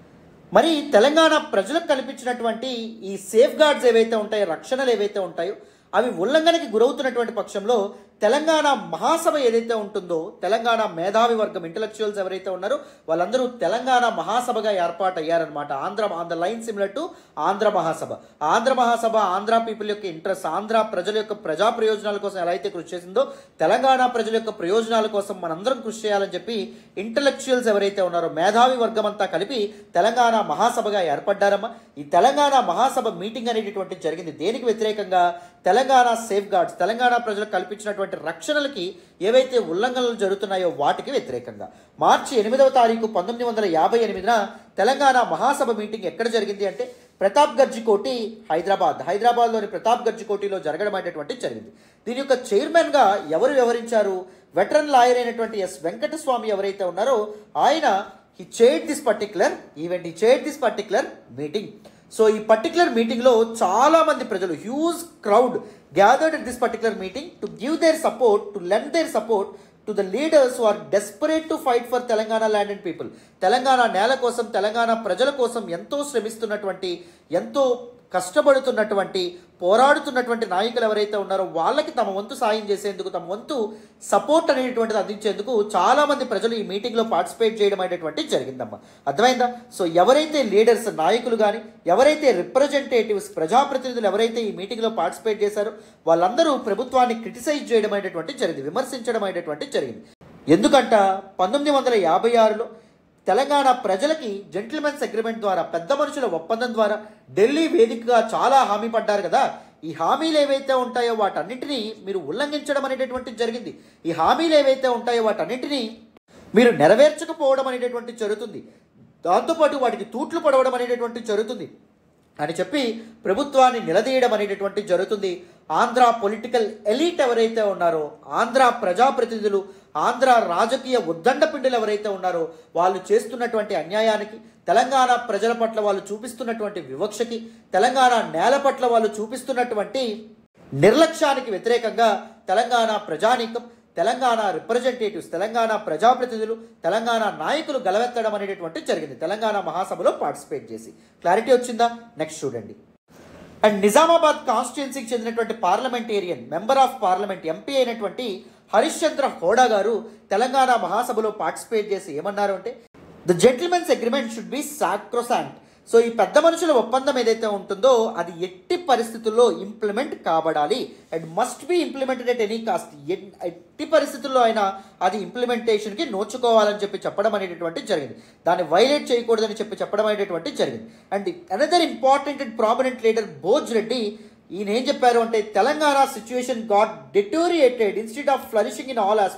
Speaker 1: మరి తెలంగాణ ప్రజలకు కల్పించినటువంటి ఈ సేఫ్ గార్డ్స్ ఏవైతే ఉంటాయో రక్షణలు ఏవైతే ఉంటాయో అవి ఉల్లంఘనకి గురవుతున్నటువంటి పక్షంలో తెలంగాణ మహాసభ ఏదైతే ఉంటుందో తెలంగాణ మేధావి వర్గం ఇంటలెక్చువల్స్ ఎవరైతే ఉన్నారో వాళ్ళందరూ తెలంగాణ మహాసభగా ఏర్పాటు అయ్యారనమాట Andhra on the line similar to Andhra Mahasabha Andhra Mahasabha Andhra people యొక్క ఇంట్రెస్ట్ ఆంధ్ర ప్రజల యొక్క ప్రజా ప్రయోజనాల కోసం ఎలా అయితే కృషి చేసిందో తెలంగాణ ప్రజల యొక్క ప్రయోజనాల కోసం మనందరం కృషి చేయాలని చెప్పి ఇంటలెక్చువల్స్ ఎవరైతే ఉన్నారో మేధావి వర్గం అంతా కలిపి తెలంగాణ మహాసభగా ఏర్పడ్డారమ్మా ఈ తెలంగాణ మహాసభ మీటింగ్ అనేటటువంటి జరిగింది దేనికి వ్యతిరేకంగా తెలంగాణ సేఫ్ గార్డ్స్ తెలంగాణ ప్రజలకు కల్పించినటువంటి రక్షణలకి ఏవైతే ఉల్లంఘనలు జరుగుతున్నాయో వాటికి వ్యతిరేకంగా మార్చి ఎనిమిదవ తారీఖు పంతొమ్మిది వందల యాభై ఎనిమిదిన తెలంగాణ మహాసభ మీటింగ్ ఎక్కడ జరిగింది అంటే ప్రతాప్ గర్జి కోటి హైదరాబాద్ హైదరాబాద్లోని ప్రతాప్ గర్జి కోటిలో జరగడం అనేటువంటి జరిగింది దీని యొక్క చైర్మన్గా ఎవరు వ్యవహరించారు వెటరన్ లాయర్ అయినటువంటి ఎస్ వెంకటస్వామి ఎవరైతే ఉన్నారో ఆయన he chaired this particular event ఈ chaired this particular meeting so ఈ పర్టికులర్ మీటింగ్లో చాలా మంది ప్రజలు huge crowd gathered at this particular meeting to give their support to lend their support to the leaders are desperate to fight for Telangana land and people Telangana నేల కోసం తెలంగాణ ప్రజల కోసం ఎంతో శ్రమిస్తున్నటువంటి ఎంతో కష్టపడుతున్నటువంటి పోరాడుతున్నటువంటి నాయకులు ఎవరైతే ఉన్నారో వాళ్ళకి తమ వంతు సాయం చేసేందుకు తమ వంతు సపోర్ట్ అనేటువంటిది అందించేందుకు చాలా మంది ప్రజలు ఈ మీటింగ్లో పార్టిసిపేట్ చేయడం అనేటువంటి జరిగిందమ్మా అర్థమైందా సో ఎవరైతే లీడర్స్ నాయకులు కానీ ఎవరైతే రిప్రజెంటేటివ్స్ ప్రజాప్రతినిధులు ఎవరైతే ఈ మీటింగ్లో పార్టిసిపేట్ చేశారో వాళ్ళందరూ ప్రభుత్వాన్ని క్రిటిసైజ్ చేయడం అనేటువంటి జరిగింది విమర్శించడం అనేటువంటి జరిగింది ఎందుకంట పంతొమ్మిది వందల యాభై ఆరులో తెలంగాణ ప్రజలకి జెంటిల్మెన్స్ అగ్రిమెంట్ ద్వారా పెద్ద మనుషుల ఒప్పందం ద్వారా ఢిల్లీ వేదికగా చాలా హామీ పడ్డారు కదా ఈ హామీలు ఏవైతే ఉంటాయో వాటన్నింటినీ మీరు ఉల్లంఘించడం అనేటటువంటిది జరిగింది ఈ హామీలు ఏవైతే ఉంటాయో వాటన్నింటినీ మీరు నెరవేర్చకపోవడం అనేటటువంటి జరుగుతుంది దాంతోపాటు వాటికి తూట్లు పడవడం అనేటటువంటి జరుగుతుంది అని చెప్పి ప్రభుత్వాన్ని నిలదీయడం అనేటటువంటి జరుగుతుంది ఆంధ్ర పొలిటికల్ ఎలీట్ ఎవరైతే ఉన్నారో ఆంధ్ర ప్రజాప్రతినిధులు ఆంధ్ర రాజకీయ ఉద్దండపిండులు ఎవరైతే ఉన్నారో వాళ్ళు చేస్తున్నటువంటి అన్యాయానికి తెలంగాణ ప్రజల పట్ల వాళ్ళు చూపిస్తున్నటువంటి వివక్షకి తెలంగాణ నేల పట్ల వాళ్ళు చూపిస్తున్నటువంటి నిర్లక్ష్యానికి వ్యతిరేకంగా తెలంగాణ ప్రజానీకం తెలంగాణ రిప్రజెంటేటివ్స్ తెలంగాణ ప్రజాప్రతినిధులు తెలంగాణ నాయకులు గలవెత్తడం అనేటటువంటి జరిగింది తెలంగాణ మహాసభలో పార్టిసిపేట్ చేసి క్లారిటీ వచ్చిందా నెక్స్ట్ చూడండి అండ్ నిజామాబాద్ కాన్స్టిట్యున్సీకి చెందినటువంటి parliamentarian member of parliament MP అయినటువంటి హరీష్ చంద్ర హోడా గారు తెలంగాణ మహాసభలో పార్టిసిపేట్ చేసి ఏమన్నారు అంటే the gentlemen's agreement should be sacrosanct so ఈ పెద్ద మనుషుల ఒప్పందం ఏదైతే ఉంటుందో అది ఎట్టి పరిస్థితుల్లో ఇంప్లిమెంట్ కాబడాలి and must be implemented at any cost ఎట్టి పరిస్థితుల్లో అయినా అది ఇంప్లిమెంటేషన్కి నోచుకోవాలని చెప్పి చెప్పడం అనేటటువంటి జరిగింది దాన్ని వైలేట్ చేయకూడదని చెప్పి చెప్పడం అనేటటువంటి జరిగింది and another important and prominent leader Bhoj Reddy ఈయన ఏం చెప్పారు అంటే Telangana situation got deteriorated instead of flourishing in all aspects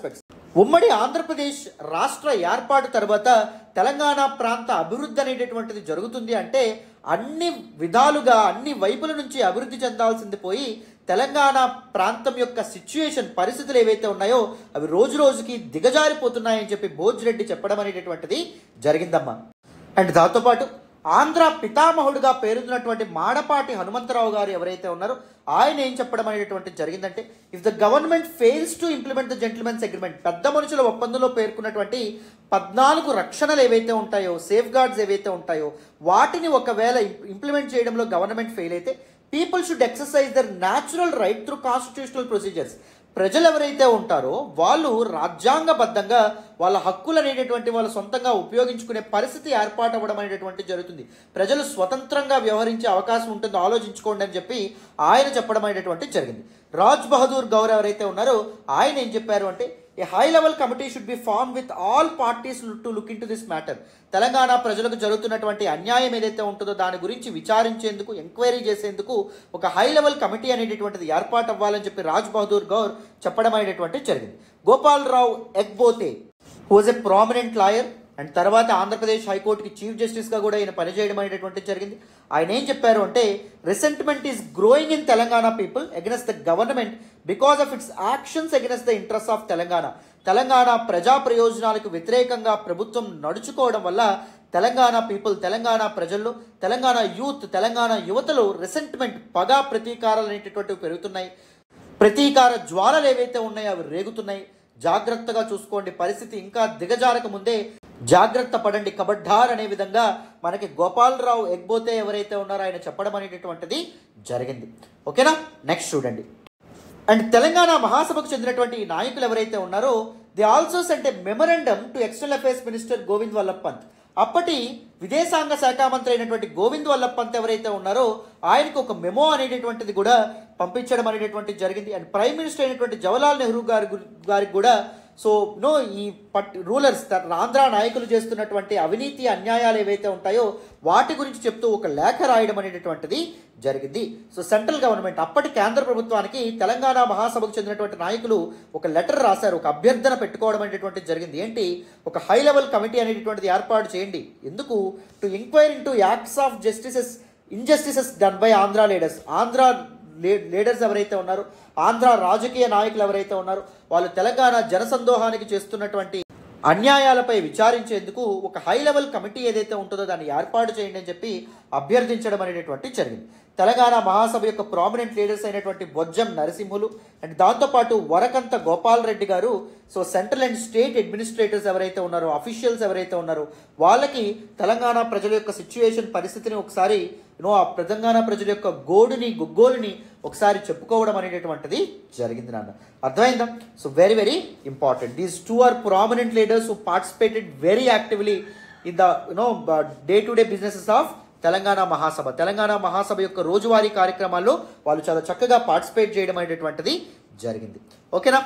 Speaker 1: ఉమ్మడి ఆంధ్రప్రదేశ్ రాష్ట్ర ఏర్పాటు తర్వాత తెలంగాణ ప్రాంత అభివృద్ధి అనేటటువంటిది జరుగుతుంది అంటే అన్ని విధాలుగా అన్ని వైపుల నుంచి అభివృద్ధి చెందాల్సింది పోయి తెలంగాణ ప్రాంతం యొక్క సిచ్యుయేషన్ పరిస్థితులు ఏవైతే ఉన్నాయో అవి రోజు రోజుకి దిగజారిపోతున్నాయని చెప్పి భోజ్రెడ్డి చెప్పడం అనేటటువంటిది జరిగిందమ్మా అండ్ దాంతోపాటు ఆంధ్ర పితామహుడుగా పేరున్నటువంటి మాడపాటి హనుమంతరావు గారు ఎవరైతే ఉన్నారో ఆయన ఏం చెప్పడం అనేటువంటి జరిగిందంటే if the government fails to implement the gentlemen's agreement పెద్ద మనుషుల ఒప్పందంలో పేర్కొన్నటువంటి పద్నాలుగు రక్షణలు ఏవైతే ఉంటాయో సేఫ్ గార్డ్స్ ఏవైతే ఉంటాయో వాటిని ఒకవేళ ఇంప్లిమెంట్ చేయడంలో గవర్నమెంట్ ఫెయిల్ అయితే people should exercise their natural right through constitutional procedures ప్రజలు ఎవరైతే ఉంటారో వాళ్ళు రాజ్యాంగబద్ధంగా వాళ్ళ హక్కులు అనేటటువంటి వాళ్ళు సొంతంగా ఉపయోగించుకునే పరిస్థితి ఏర్పాటు అవ్వడం అనేటటువంటి జరుగుతుంది ప్రజలు స్వతంత్రంగా వ్యవహరించే అవకాశం ఉంటుందో ఆలోచించుకోండి అని చెప్పి ఆయన చెప్పడం అనేటటువంటి జరిగింది రాజ్ బహదూర్ గౌర్ ఎవరైతే ఉన్నారో ఆయన ఏం చెప్పారు అంటే a high level committee should be form with all parties to look into this matter Telangana ప్రజలకు జరుగుతున్నటువంటి అన్యాయం ఏదైతే ఉంటుందో దాని గురించి విచారించేందుకు ఎంక్వైరీ చేసేందుకు ఒక హై లెవెల్ కమిటీ అనేటటువంటిది ఏర్పాటు అవ్వాలని చెప్పి రాజ్ బహదూర్ గౌర్ చెప్పడం అనేటటువంటి జరిగింది Gopal Rao Ekbote was a prominent lawyer and తర్వాత ఆంధ్రప్రదేశ్ హైకోర్టుకి చీఫ్ జస్టిస్గా కూడా ఈయన పనిచేయడం అనేటటువంటి జరిగింది ఆయన ఏం చెప్పారు అంటే resentment is growing in Telangana people against the government because of its actions against the interest of Telangana Telangana ప్రజా ప్రయోజనాలకు వ్యతిరేకంగా ప్రభుత్వం నడుచుకోవడం వల్ల తెలంగాణ పీపుల్ తెలంగాణ ప్రజల్లో తెలంగాణ యూత్ తెలంగాణ యువతలో రిసెంట్మెంట్ పగా ప్రతీకారాలు అనేటటువంటివి పెరుగుతున్నాయి ప్రతీకార జ్వాలలు ఏవైతే ఉన్నాయో అవి రేగుతున్నాయి జాగ్రత్తగా చూసుకోండి పరిస్థితి ఇంకా దిగజారక ముందే జాగ్రత్త పడండి కబడ్డార్ అనే విధంగా మనకి గోపాలరావు ఎగ్బోతే ఎవరైతే ఉన్నారో ఆయన చెప్పడం అనేటటువంటిది జరిగింది ఓకేనా నెక్స్ట్ చూడండి అండ్ తెలంగాణ మహాసభకు చెందినటువంటి ఈ నాయకులు ఎవరైతే ఉన్నారో they also sent a memorandum to external affairs minister Govind Vallabh Pant అప్పటి విదేశాంగ శాఖ మంత్రి అయినటువంటి గోవింద్ వల్లభ్ పంత్ ఎవరైతే ఉన్నారో ఆయనకు ఒక మెమో అనేటటువంటిది కూడా పంపించడం అనేటటువంటిది జరిగింది అండ్ ప్రైమ్ మినిస్టర్ అయినటువంటి జవహర్లాల్ నెహ్రూ గారి గు- గారికి కూడా సో నో ఈ పట్ రూలర్స్ ఆంధ్ర నాయకులు చేస్తున్నటువంటి అవినీతి అన్యాయాలు ఏవైతే ఉంటాయో వాటి గురించి చెప్తూ ఒక లేఖ రాయడం అనేటటువంటిది జరిగింది సో సెంట్రల్ గవర్నమెంట్ అప్పటి కేంద్ర ప్రభుత్వానికి తెలంగాణ మహాసభకు చెందినటువంటి నాయకులు ఒక లెటర్ రాశారు ఒక అభ్యర్థన పెట్టుకోవడం అనేటటువంటిది జరిగింది ఏంటి ఒక హై లెవెల్ కమిటీ అనేటటువంటిది ఏర్పాటు చేయండి ఎందుకు to enquiry into acts of justices injustices done by Andhra leaders Andhra లీ- లీడర్స్ ఎవరైతే ఉన్నారో ఆంధ్ర రాజకీయ నాయకులు ఎవరైతే ఉన్నారో వాళ్ళు తెలంగాణ జనసందోహానికి చేస్తున్నటువంటి అన్యాయాలపై విచారించేందుకు ఒక హై లెవెల్ కమిటీ ఏదైతే ఉంటుందో దాన్ని ఏర్పాటు చేయండి అని చెప్పి అభ్యర్థించడం అనేటటువంటి జరిగింది తెలంగాణ మహాసభ యొక్క ప్రామినెంట్ లీడర్స్ అయినటువంటి బొజ్జం నరసింహులు అండ్ దాంతోపాటు వరకంత గోపాల్ రెడ్డి గారు so central and state administrators ఎవరైతే ఉన్నారో అఫీషియల్స్ ఎవరైతే ఉన్నారో వాళ్ళకి తెలంగాణ ప్రజల యొక్క సిచ్యువేషన్ పరిస్థితిని ఒకసారి యూనో ఆ తెలంగాణ ప్రజల యొక్క గోడుని గుగ్గోలుని ఒకసారి చెప్పుకోవడం అనేటటువంటిది జరిగింది నాన్న అర్థమైందా so very very important these two are prominent leaders who participated very actively in the you know day to day businesses of Telangana Mahasabha Telangana Mahasabha యొక్క రోజువారీ కార్యక్రమాల్లో వాళ్ళు చాలా చక్కగా పార్టిసిపేట్ చేయడం అనేటటువంటిది జరిగింది ఓకేనా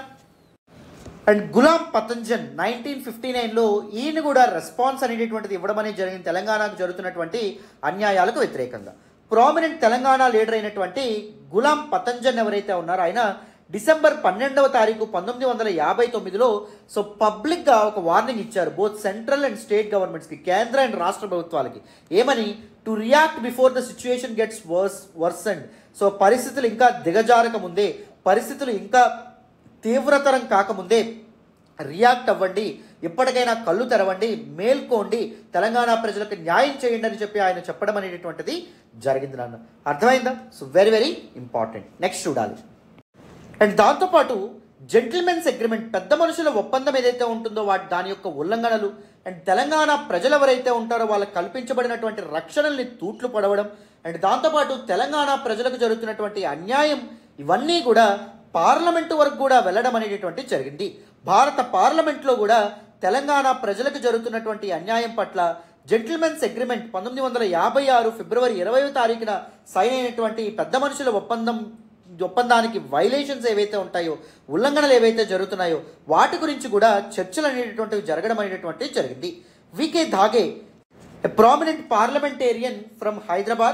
Speaker 1: అండ్ గులాం పతంజన్ నైన్టీన్ ఫిఫ్టీ నైన్లో ఈయన కూడా రెస్పాన్స్ అనేటటువంటిది ఇవ్వడం అనేది జరిగింది తెలంగాణకు జరుగుతున్నటువంటి అన్యాయాలకు వ్యతిరేకంగా ప్రామినెంట్ తెలంగాణ లీడర్ అయినటువంటి గులాం పతంజన్ ఎవరైతే ఉన్నారో ఆయన డిసెంబర్ పన్నెండవ తారీఖు పంతొమ్మిది వందల యాభై తొమ్మిదిలో సో పబ్లిక్గా ఒక వార్నింగ్ ఇచ్చారు బోత్ సెంట్రల్ అండ్ స్టేట్ గవర్నమెంట్స్కి కేంద్ర అండ్ రాష్ట్ర ప్రభుత్వాలకి ఏమని to react before the situation gets worse worsened so పరిస్థితులు ఇంకా దిగజారక ముందే పరిస్థితులు ఇంకా తీవ్రతరం కాకముందే రియాక్ట్ అవ్వండి ఇప్పటికైనా కళ్ళు తెరవండి మేల్కోండి తెలంగాణ ప్రజలకు న్యాయం చేయండి అని చెప్పి ఆయన చెప్పడం అనేటటువంటిది జరిగింది నాన్న అర్థమైందా so very very important next చూడాలి అండ్ దాంతోపాటు జెంటిల్మెన్స్ అగ్రిమెంట్ పెద్ద మనుషుల ఒప్పందం ఏదైతే ఉంటుందో వాటి దాని యొక్క ఉల్లంఘనలు అండ్ తెలంగాణ ప్రజలు ఎవరైతే ఉంటారో వాళ్ళకి కల్పించబడినటువంటి రక్షణల్ని తూట్లు పడవడం అండ్ దాంతోపాటు తెలంగాణ ప్రజలకు జరుగుతున్నటువంటి అన్యాయం ఇవన్నీ కూడా పార్లమెంటు వరకు కూడా వెళ్ళడం అనేటటువంటి జరిగింది భారత పార్లమెంట్లో కూడా తెలంగాణ ప్రజలకు జరుగుతున్నటువంటి అన్యాయం పట్ల జెంటిల్మెన్స్ అగ్రిమెంట్ పంతొమ్మిది వందల యాభై ఆరు ఫిబ్రవరి ఇరవయో తారీఖున సైన్ అయినటువంటి ఈ పెద్ద మనుషుల ఒప్పందం ఒప్పందానికి వైలేషన్స్ ఏవైతే ఉంటాయో ఉల్లంఘనలు ఏవైతే జరుగుతున్నాయో వాటి గురించి కూడా చర్చలు అనేటటువంటివి జరగడం అనేటటువంటిది జరిగింది V K Dhage a prominent parliamentarian from Hyderabad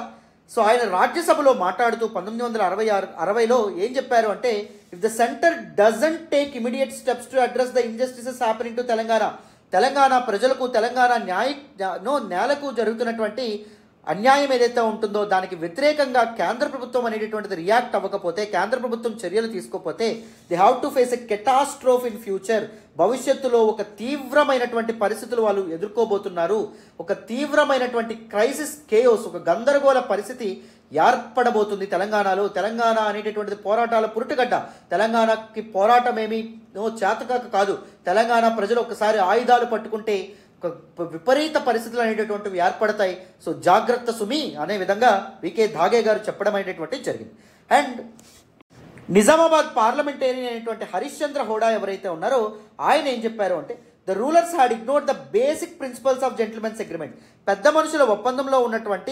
Speaker 1: so ఆయన రాజ్యసభలో మాట్లాడుతూ పంతొమ్మిది వందల అరవై ఆరు అరవైలో ఏం చెప్పారు అంటే if the center doesn't take immediate steps to address the injustices happening to Telangana Telangana ప్రజలకు తెలంగాణ న్యాయ నో నేలకు జరుగుతున్నటువంటి అన్యాయం ఏదైతే ఉంటుందో దానికి వ్యతిరేకంగా కేంద్ర ప్రభుత్వం అనేటటువంటిది రియాక్ట్ అవ్వకపోతే కేంద్ర ప్రభుత్వం చర్యలు తీసుకోకపోతే they have to face a catastrophe in future భవిష్యత్తులో ఒక తీవ్రమైనటువంటి పరిస్థితులు వాళ్ళు ఎదుర్కోబోతున్నారు ఒక తీవ్రమైనటువంటి క్రైసిస్ కేయోస్ ఒక గందరగోళ పరిస్థితి ఏర్పడబోతుంది తెలంగాణలో తెలంగాణ అనేటటువంటిది పోరాటాల పురుటుగడ్డ తెలంగాణకి పోరాటం ఏమీ నో చేతకాక కాదు తెలంగాణ ప్రజలు ఒకసారి ఆయుధాలు పట్టుకుంటే ఒక విపరీత పరిస్థితులు అనేటటువంటివి ఏర్పడతాయి సో జాగ్రత్త సుమి అనే విధంగా వికే ధాగే గారు చెప్పడం అనేటటువంటిది జరిగింది అండ్ నిజామాబాద్ పార్లమెంటేరియన్ అయినటువంటి హరీష్ చంద్ర హోడా ఎవరైతే ఉన్నారో ఆయన ఏం చెప్పారు అంటే the rulers had ignore the basic principles of gentlemen's agreement పెద్ద మనుషుల ఒప్పందంలో ఉన్నటువంటి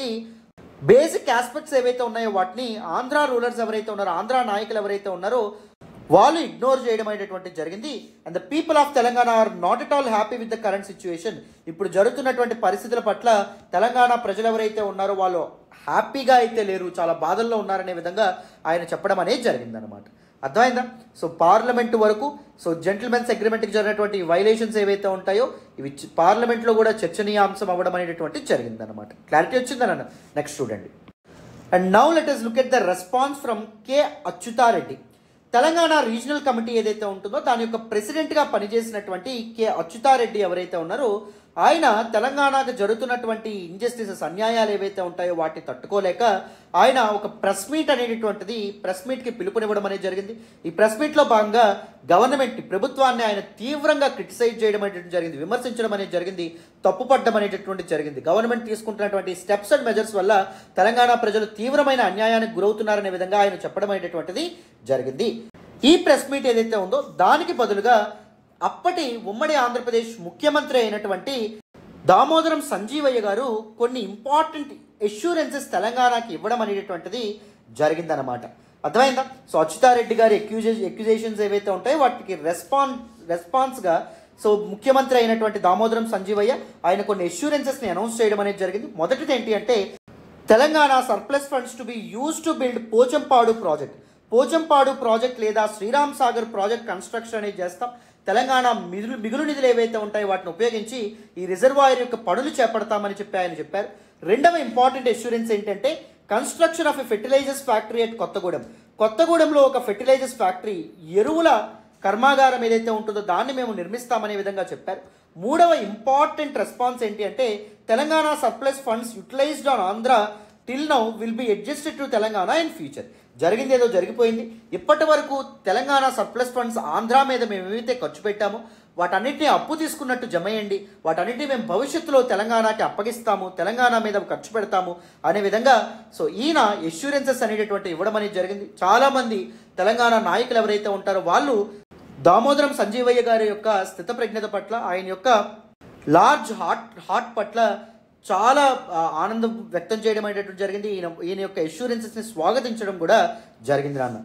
Speaker 1: బేసిక్ ఆస్పెక్ట్స్ ఏవైతే ఉన్నాయో వాటిని ఆంధ్ర రూలర్స్ ఎవరైతే ఉన్నారో ఆంధ్ర నాయకులు ఎవరైతే ఉన్నారో వాళ్ళు ఇగ్నోర్ చేయడం అనేటటువంటి జరిగింది and the people of Telangana are not at all happy with the current situation ఇప్పుడు జరుగుతున్నటువంటి పరిస్థితుల పట్ల తెలంగాణ ప్రజలు ఎవరైతే ఉన్నారో వాళ్ళు హ్యాపీగా అయితే లేరు చాలా బాధల్లో ఉన్నారనే విధంగా ఆయన చెప్పడం అనేది జరిగిందనమాట అర్థమైందా సో పార్లమెంట్ వరకు సో జెంటిల్మెన్స్ అగ్రిమెంట్కి జరిగినటువంటి వైలేషన్స్ ఏవైతే ఉంటాయో ఇవి చ- పార్లమెంట్లో కూడా చర్చనీయాంశం అవ్వడం అనేటటువంటి జరిగిందనమాట క్లారిటీ వచ్చిందన్న నెక్స్ట్ చూడండి and now let us look at the response from K Achyuta Reddy Telangana regional committee ఏదైతే ఉంటుందో దాని యొక్క ప్రెసిడెంట్గా పనిచేసినటువంటి కె అచ్యుతారెడ్డి ఎవరైతే ఉన్నారో ఆయన తెలంగాణకు జరుగుతున్నటువంటి ఇంజస్టిసెస్ అన్యాయాలు ఏవైతే ఉంటాయో వాటిని తట్టుకోలేక ఆయన ఒక ప్రెస్ మీట్ అనేటటువంటిది ప్రెస్ మీట్కి పిలుపునివ్వడం అనేది జరిగింది ఈ ప్రెస్ మీట్లో భాగంగా గవర్నమెంట్ ప్రభుత్వాన్ని ఆయన తీవ్రంగా క్రిటిసైజ్ చేయడం అనేటువంటి జరిగింది విమర్శించడం అనేది జరిగింది తప్పుపడ్డం అనేటటువంటి జరిగింది గవర్నమెంట్ తీసుకుంటున్నటువంటి స్టెప్స్ అండ్ మెజర్స్ వల్ల తెలంగాణ ప్రజలు తీవ్రమైన అన్యాయానికి గురవుతున్నారనే విధంగా ఆయన చెప్పడం అనేటటువంటిది జరిగింది ఈ ప్రెస్ మీట్ ఏదైతే ఉందో దానికి బదులుగా అప్పటి ఉమ్మడి ఆంధ్రప్రదేశ్ ముఖ్యమంత్రి అయినటువంటి దామోదరం సంజీవయ్య గారు కొన్ని ఇంపార్టెంట్ ఎష్యూరెన్సెస్ తెలంగాణకి ఇవ్వడం అనేటటువంటిది జరిగిందనమాట అర్థమైందా సో అచ్యుతారెడ్డి గారి ఎక్యూజే ఎక్యుజేషన్స్ ఏవైతే ఉంటాయో వాటికి రెస్పాన్స్ రెస్పాన్స్గా సో ముఖ్యమంత్రి అయినటువంటి దామోదరం సంజీవయ్య ఆయన కొన్ని ఎష్యూరెన్సెస్ని అనౌన్స్ చేయడం అనేది జరిగింది మొదటిది ఏంటి అంటే Telangana surplus funds to be use to build Pochampadu project Pochampadu project లేదా శ్రీరామ్ సాగర్ ప్రాజెక్ట్ కన్స్ట్రక్షన్ అనేది చేస్తాం తెలంగాణ మిగులు మిగులు నిధులు ఏవైతే ఉంటాయో వాటిని ఉపయోగించి ఈ రిజర్వాయర్ యొక్క పనులు చేపడతామని చెప్పి ఆయన చెప్పారు రెండవ ఇంపార్టెంట్ ఎష్యూరెన్స్ ఏంటంటే construction of a fertilisers factory at Kothagudem కొత్తగూడెంలో ఒక ఫెర్టిలైజర్స్ ఫ్యాక్టరీ ఎరువుల కర్మాగారం ఏదైతే ఉంటుందో దాన్ని మేము నిర్మిస్తామనే విధంగా చెప్పారు మూడవ ఇంపార్టెంట్ రెస్పాన్స్ ఏంటి అంటే Telangana surplus funds utilised on Andhra till now will be adjusted to Telangana in future జరిగింది ఏదో జరిగిపోయింది ఇప్పటి వరకు తెలంగాణ సర్ప్లస్ ఫండ్స్ ఆంధ్ర మీద మేము ఏవైతే ఖర్చు పెట్టామో వాటన్నిటిని అప్పు తీసుకున్నట్టు జమయండి వాటన్నిటిని మేము భవిష్యత్తులో తెలంగాణకి అప్పగిస్తాము తెలంగాణ మీద ఖర్చు పెడతాము అనే విధంగా సో ఈయన ఎష్యూరెన్సెస్ అనేటటువంటి ఇవ్వడం అనేది జరిగింది చాలామంది తెలంగాణ నాయకులు ఎవరైతే ఉంటారో వాళ్ళు దామోదరం సంజీవయ్య గారి యొక్క స్థితప్రజ్ఞత పట్ల ఆయన యొక్క లార్జ్ హార్ట్ హార్ట్ పట్ల చాలా ఆ, ఆనందం వ్యక్తం చేయడం అనేటటువంటి జరిగింది ఈయన ఈయన యొక్క ఎష్యూరెన్సెస్ని స్వాగతించడం కూడా జరిగింది నాన్న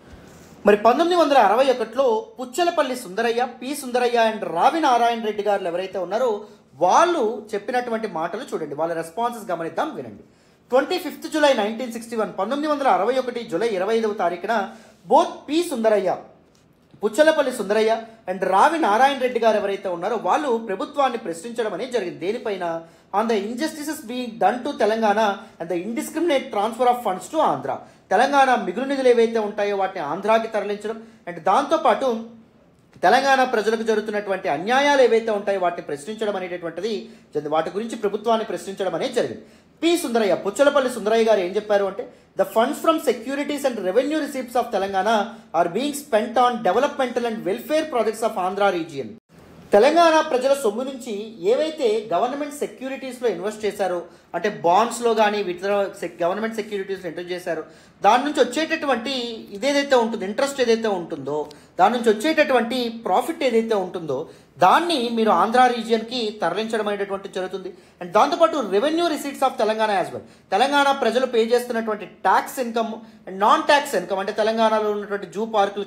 Speaker 1: మరి పంతొమ్మిది వందల అరవై ఒకటిలో పుచ్చలపల్లి సుందరయ్య పి సుందరయ్య అండ్ రావి నారాయణ రెడ్డి గారు ఎవరైతే ఉన్నారో వాళ్ళు చెప్పినటువంటి మాటలు చూడండి వాళ్ళ రెస్పాన్సెస్ గమనిద్దాం వినండి twenty fifth July nineteen sixty one పంతొమ్మిది వందల అరవై ఒకటి జూలై ఇరవై ఐదవ తారీఖున both P Sundarayya Puchalapalli Sundarayya and Ravi Narayana Reddy గారు ఎవరైతే ఉన్నారో వాళ్ళు ప్రభుత్వాన్ని ప్రశ్నించడం అనేది జరిగింది దేనిపైన on the injustices being done to Telangana and the indiscriminate transfer of funds to Andhra Telangana మిగులు నిధులు ఏవైతే ఉంటాయో వాటిని ఆంధ్రాకి తరలించడం అండ్ దాంతోపాటు తెలంగాణ ప్రజలకు జరుగుతున్నటువంటి అన్యాయాలు ఏవైతే ఉంటాయో వాటిని ప్రశ్నించడం అనేటటువంటిది జరిగింది. వాటి గురించి ప్రభుత్వాన్ని ప్రశ్నించడం అనేది జరిగింది పి సుందరయ్య పుచ్చలపల్లి సుందరయ్య గారు ఏం చెప్పారు అంటే the funds from securities and revenue receipts of Telangana are being spent on developmental and welfare projects of Andhra region Telangana ప్రజల సొమ్ము నుంచి ఏవైతే గవర్నమెంట్ సెక్యూరిటీస్లో ఇన్వెస్ట్ చేశారో అంటే బాండ్స్లో కానీ ఇతర గవర్నమెంట్ సెక్యూరిటీస్లో ఇన్వెస్ట్ చేశారో దాని నుంచి వచ్చేటటువంటి ఇదేదైతే ఉంటుందో ఇంట్రెస్ట్ ఏదైతే ఉంటుందో దాని నుంచి వచ్చేటటువంటి ప్రాఫిట్ ఏదైతే ఉంటుందో దాన్ని మీరు ఆంధ్ర రీజియన్కి తరలించడం అనేటటువంటి జరుగుతుంది అండ్ దాంతోపాటు revenue receipts of Telangana as well Telangana ప్రజలు పే చేస్తున్నటువంటి tax income and non tax income అంటే తెలంగాణలో ఉన్నటువంటి జూ పార్కులకి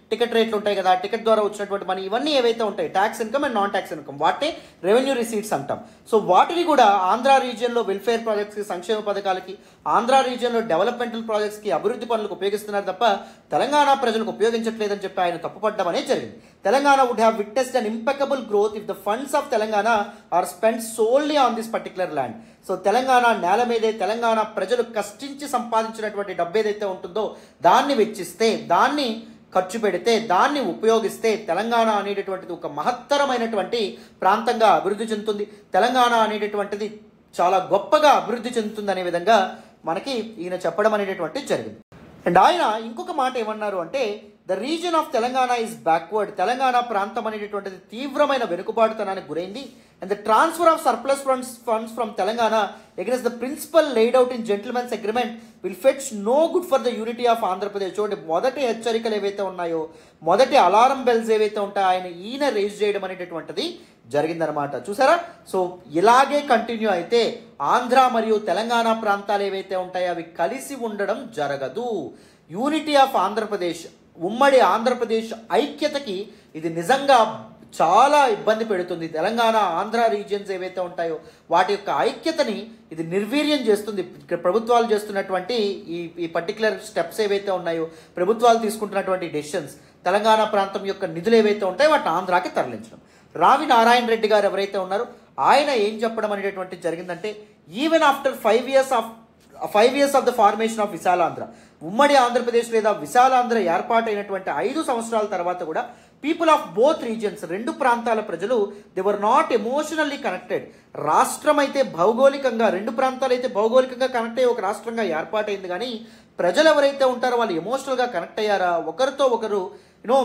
Speaker 1: టికెట్ రేట్లు ఉంటాయి కదా టికెట్ ద్వారా వచ్చినటువంటి మనీ ఇవన్నీ ఏవైతే ఉంటాయి tax income and non tax income వాటే రెవెన్యూ రిసీట్స్ అంటాం సో వాటిని కూడా ఆంధ్ర రీజియన్లో వెల్ఫేర్ ప్రాజెక్ట్స్కి సంక్షేమ పథకాలకి ఆంధ్ర రీజియన్లో డెవలప్మెంటల్ ప్రాజెక్ట్స్కి అభివృద్ధి పనులకు ఉపయోగిస్తున్నారు తప్ప తెలంగాణ ప్రజలకు ఉపయోగించట్లేదని చెప్పి ఆయన తప్పుపడ్డం అనేది జరిగింది Telangana would have witnessed an impeccable growth if the funds of Telangana are spend solely on this particular land so Telangana నేల మీదే తెలంగాణ ప్రజలు కష్టించి సంపాదించినటువంటి డబ్బు ఏదైతే ఉంటుందో దాన్ని వెచ్చిస్తే దాన్ని ఖర్చు పెడితే దాన్ని ఉపయోగిస్తే తెలంగాణ అనేటటువంటిది ఒక మహత్తరమైనటువంటి ప్రాంతంగా అభివృద్ధి చెందుతుంది తెలంగాణ అనేటటువంటిది చాలా గొప్పగా అభివృద్ధి చెందుతుంది అనే విధంగా మనకి ఈయన చెప్పడం అనేటటువంటిది జరిగింది అండ్ ఆయన ఇంకొక మాట ఏమన్నారు అంటే the reason of Telangana is backward Telangana ప్రాంతం అనేటటువంటిది తీవ్రమైన వెనుకబాటుతనానికి గురైంది and the transfer of surplus funds funds from Telangana against the principle laid out in gentlemen's agreement will fetch no good for the unity of Andhra Pradesh చూడండి మొదటి హెచ్చరికలు ఏవైతే ఉన్నాయో మొదటి అలారం బెల్స్ ఏవైతే ఉంటాయో ఆయన ఈయన రేజ్ చేయడం అనేటటువంటిది జరిగిందనమాట చూసారా సో ఇలాగే కంటిన్యూ అయితే ఆంధ్ర మరియు తెలంగాణ ప్రాంతాలు ఏవైతే ఉంటాయో అవి కలిసి ఉండడం జరగదు యూనిటీ ఆఫ్ ఆంధ్రప్రదేశ్ ఉమ్మడి ఆంధ్రప్రదేశ్ ఐక్యతకి ఇది నిజంగా చాలా ఇబ్బంది పెడుతుంది తెలంగాణ ఆంధ్ర రీజియన్స్ ఏవైతే ఉంటాయో వాటి యొక్క ఐక్యతని ఇది నిర్వీర్యం చేస్తుంది ఇక్కడ ప్రభుత్వాలు చేస్తున్నటువంటి ఈ ఈ పర్టికులర్ స్టెప్స్ ఏవైతే ఉన్నాయో ప్రభుత్వాలు తీసుకుంటున్నటువంటి డెసిషన్స్ తెలంగాణ ప్రాంతం యొక్క నిధులు ఏవైతే ఉంటాయో వాటిని ఆంధ్రాకి తరలించడం రావి నారాయణ రెడ్డి గారు ఎవరైతే ఉన్నారో ఆయన ఏం చెప్పడం అనేటటువంటిది జరిగిందంటే even after five years of five years of the formation of Vishalandhra ఉమ్మడి ఆంధ్రప్రదేశ్ లేదా విశాలాంధ్ర ఏర్పాటైనటువంటి ఐదు సంవత్సరాల తర్వాత కూడా పీపుల్ ఆఫ్ బోత్ రీజియన్స్ రెండు ప్రాంతాల ప్రజలు they were not emotionally connected రాష్ట్రం అయితే భౌగోళికంగా రెండు ప్రాంతాలు అయితే భౌగోళికంగా కనెక్ట్ అయ్యి ఒక రాష్ట్రంగా ఏర్పాటైంది కానీ ప్రజలు ఎవరైతే ఉంటారో వాళ్ళు ఎమోషనల్గా కనెక్ట్ అయ్యారా ఒకరితో ఒకరు యూనో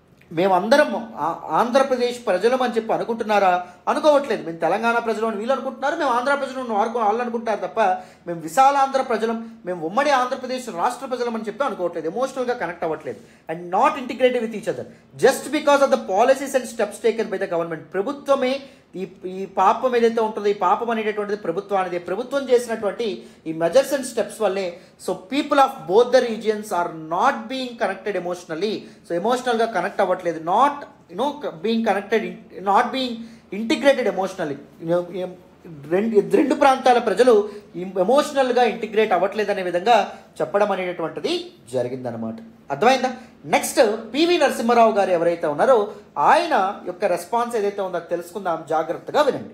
Speaker 1: మేమందరం ఆ- ఆంధ్రప్రదేశ్ ప్రజలం అని చెప్పి అనుకుంటున్నారా అనుకోవట్లేదు మేము తెలంగాణ ప్రజలు అని వీళ్ళు అనుకుంటున్నారు మేము ఆంధ్ర ప్రజలు అని వారు వాళ్ళు అనుకుంటారు తప్ప మేము విశాలాంధ్ర ప్రజలం మేము ఉమ్మడి ఆంధ్రప్రదేశ్ రాష్ట్ర ప్రజలం అని చెప్పి అనుకోవట్లేదు ఎమోషనల్గా కనెక్ట్ అవ్వట్లేదు and not integrated with each other just because of the policies and steps taken by the government ప్రభుత్వమే ఈ ఈ పాపం ఏదైతే ఉంటుందో ఈ పాపం అనేటటువంటిది ప్రభుత్వానిది ప్రభుత్వం చేసినటువంటి ఈ మెజర్స్ అండ్ స్టెప్స్ వల్లే so people of both the regions are not being connected emotionally so ఎమోషనల్గా కనెక్ట్ అవ్వట్లేదు not you know being connected not being integrated emotionally రెండు రెండు ప్రాంతాల ప్రజలు ఎమోషనల్గా ఇంటిగ్రేట్ అవ్వట్లేదు అనే విధంగా చెప్పడం అనేటటువంటిది జరిగిందనమాట అర్థమైందా నెక్స్ట్ పివి నరసింహారావు గారు ఎవరైతే ఉన్నారో ఆయన యొక్క రెస్పాన్స్ ఏదైతే ఉందో అది తెలుసుకుందాం జాగ్రత్తగా వినండి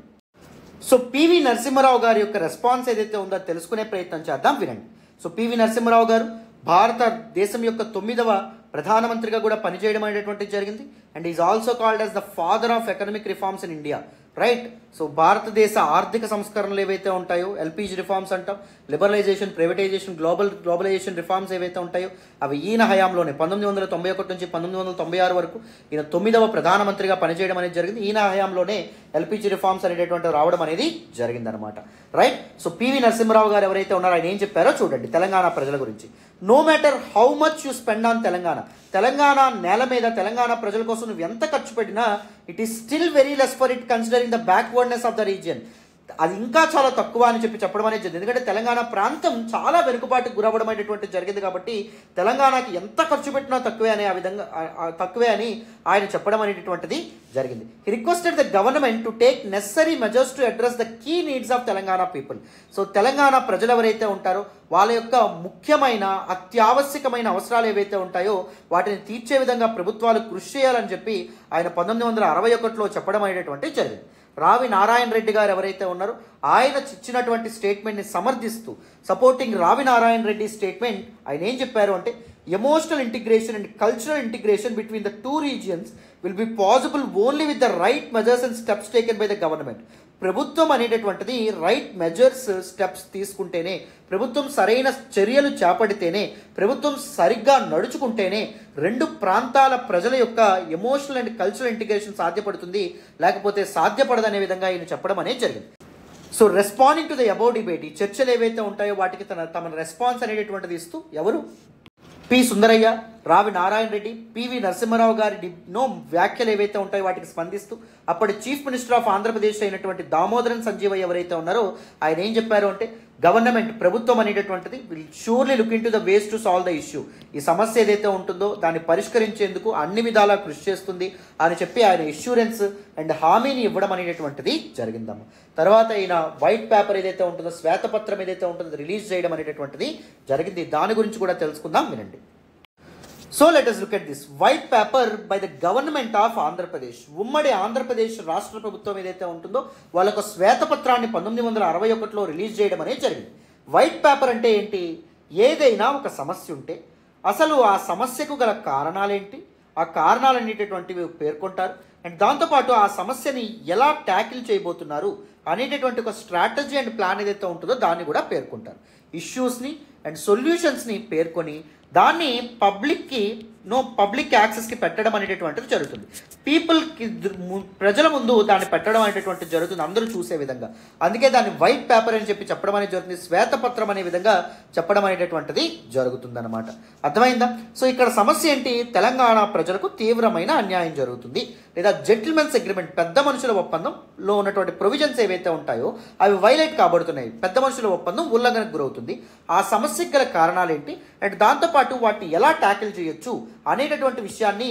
Speaker 1: సో పివి నరసింహారావు గారి యొక్క రెస్పాన్స్ ఏదైతే ఉందో అది తెలుసుకునే ప్రయత్నం చేద్దాం వినండి సో పివి నరసింహారావు గారు భారతదేశం యొక్క తొమ్మిదవ ప్రధానమంత్రిగా కూడా పనిచేయడం అనేటువంటిది జరిగింది and is also called as the father of economic reforms in India right so భారతదేశ ఆర్థిక సంస్కరణలు ఏవైతే ఉంటాయో ఎల్పిజి రిఫార్మ్స్ అంటాం liberalisation privatisation global globalisation reforms ఏవైతే ఉంటాయో అవి ఈయన హయాంలోనే పంతొమ్మిది వందల తొంభై ఒకటి నుంచి పంతొమ్మిది వందల తొంభై ఆరు వరకు ఈయన తొమ్మిదవ ప్రధానమంత్రిగా పనిచేయడం అనేది జరిగింది ఈయన హయాంలోనే ఎల్పిజి రిఫార్మ్స్ అనేటటువంటి రావడం అనేది జరిగిందనమాట రైట్ సో పివి నరసింహరావు గారు ఎవరైతే ఉన్నారో ఆయన ఏం చెప్పారో చూడండి తెలంగాణ ప్రజల గురించి no matter how much you spend on Telangana Telangana నేల మీద తెలంగాణ ప్రజల కోసం నువ్వు ఎంత ఖర్చు పెట్టినా it is still very less for it considering the backwardness of the region అది ఇంకా చాలా తక్కువ అని చెప్పి చెప్పడం అనేది జరిగింది ఎందుకంటే తెలంగాణ ప్రాంతం చాలా వెనుకబాటుకు గురవడం అనేటువంటి జరిగింది కాబట్టి తెలంగాణకి ఎంత ఖర్చు పెట్టినా తక్కువే అనే ఆ విధంగా ఆ- ఆ తక్కువే అని ఆయన చెప్పడం అనేటటువంటిది జరిగింది he requested the government to take necessary measures to address the key needs of Telangana people so Telangana ప్రజలు ఎవరైతే ఉంటారో వాళ్ళ యొక్క ముఖ్యమైన అత్యావశ్యకమైన అవసరాలు ఏవైతే ఉంటాయో వాటిని తీర్చే విధంగా ప్రభుత్వాలు కృషి చేయాలని చెప్పి ఆయన పంతొమ్మిది వందల అరవై ఒకటిలో చెప్పడం అనేటటువంటిది జరిగింది రావి నారాయణ రెడ్డి గారు ఎవరైతే ఉన్నారో ఆయన ఇచ్చినటువంటి స్టేట్మెంట్ని సమర్థిస్తూ సపోర్టింగ్ రావి నారాయణ రెడ్డి స్టేట్మెంట్ ఆయన ఏం చెప్పారు అంటే emotional integration and cultural integration between the two regions will be possible only with the right measures and steps taken by the government ప్రభుత్వం అనేటటువంటిది రైట్ మెజర్స్ స్టెప్స్ తీసుకుంటేనే ప్రభుత్వం సరైన చర్యలు చేపడితేనే ప్రభుత్వం సరిగ్గా నడుచుకుంటేనే రెండు ప్రాంతాల ప్రజల యొక్క ఎమోషనల్ అండ్ కల్చరల్ ఇంటిగ్రేషన్ సాధ్యపడుతుంది లేకపోతే సాధ్యపడదనే విధంగా ఈయన చెప్పడం అనేది జరిగింది so responding to the above debate ఈ చర్చలు ఏవైతే ఉంటాయో వాటికి తన తమ రెస్పాన్స్ అనేటటువంటిది ఇస్తూ ఎవరు పి సుందరయ్య రావి నారాయణ రెడ్డి పివి నరసింహారావు గారి డి- నో వ్యాఖ్యలు ఏవైతే ఉంటాయో వాటికి స్పందిస్తూ అప్పటి చీఫ్ మినిస్టర్ ఆఫ్ ఆంధ్రప్రదేశ్ అయినటువంటి దామోదరన్ సంజీవయ్య ఎవరైతే ఉన్నారో ఆయన ఏం చెప్పారు అంటే గవర్నమెంట్ ప్రభుత్వం అనేటటువంటిది will surely look into the ways to solve the issue ఈ సమస్య ఏదైతే ఉంటుందో దాన్ని పరిష్కరించేందుకు అన్ని విధాలా కృషి చేస్తుంది అని చెప్పి ఆయన ఇష్యూరెన్స్ అండ్ హామీని ఇవ్వడం అనేటటువంటిది జరిగిందమ్మ తర్వాత ఈయన వైట్ పేపర్ ఏదైతే ఉంటుందో శ్వేతపత్రం ఏదైతే ఉంటుందో రిలీజ్ చేయడం అనేటటువంటిది జరిగింది దాని గురించి కూడా తెలుసుకుందాం వినండి so let us look at this white paper by the government of Andhra Pradesh ఉమ్మడి ఆంధ్రప్రదేశ్ రాష్ట్ర ప్రభుత్వం ఏదైతే ఉంటుందో వాళ్ళొక శ్వేతపత్రాన్ని పంతొమ్మిది వందల అరవై ఒకటిలో రిలీజ్ చేయడం అనేది జరిగింది వైట్ పేపర్ అంటే ఏంటి ఏదైనా ఒక సమస్య ఉంటే అసలు ఆ సమస్యకు గల కారణాలేంటి ఆ కారణాలు అనేటటువంటివి పేర్కొంటారు అండ్ దాంతోపాటు ఆ సమస్యని ఎలా ట్యాకిల్ చేయబోతున్నారు అనేటటువంటి ఒక స్ట్రాటజీ అండ్ ప్లాన్ ఏదైతే ఉంటుందో దాన్ని కూడా పేర్కొంటారు ఇష్యూస్ని అండ్ సొల్యూషన్స్ని పేర్కొని దాన్ని పబ్లిక్కి నో పబ్లిక్ యాక్సెస్కి పెట్టడం అనేటటువంటిది జరుగుతుంది పీపుల్కి ప్రజల ముందు దాన్ని పెట్టడం అనేటటువంటిది జరుగుతుంది అందరూ చూసే విధంగా అందుకే దాన్ని వైట్ పేపర్ అని చెప్పి చెప్పడం అనేది జరుగుతుంది శ్వేతపత్రం అనే విధంగా చెప్పడం అనేటటువంటిది జరుగుతుందన్నమాట అర్థమైందా సో ఇక్కడ సమస్య ఏంటి తెలంగాణ ప్రజలకు తీవ్రమైన అన్యాయం జరుగుతుంది లేదా జెంటిల్మెన్స్ అగ్రిమెంట్ పెద్ద మనుషుల ఒప్పందంలో ఉన్నటువంటి ప్రొవిజన్స్ ఏవైతే ఉంటాయో అవి వైలేట్ కాబడుతున్నాయి పెద్ద మనుషుల ఒప్పందం ఉల్లంఘనకు గురవుతుంది ఆ సమస్యకు గల కారణాలు ఏంటి అండ్ దాంతోపాటు వాటిని ఎలా ట్యాకిల్ చేయొచ్చు అనేటటువంటి విషయాన్ని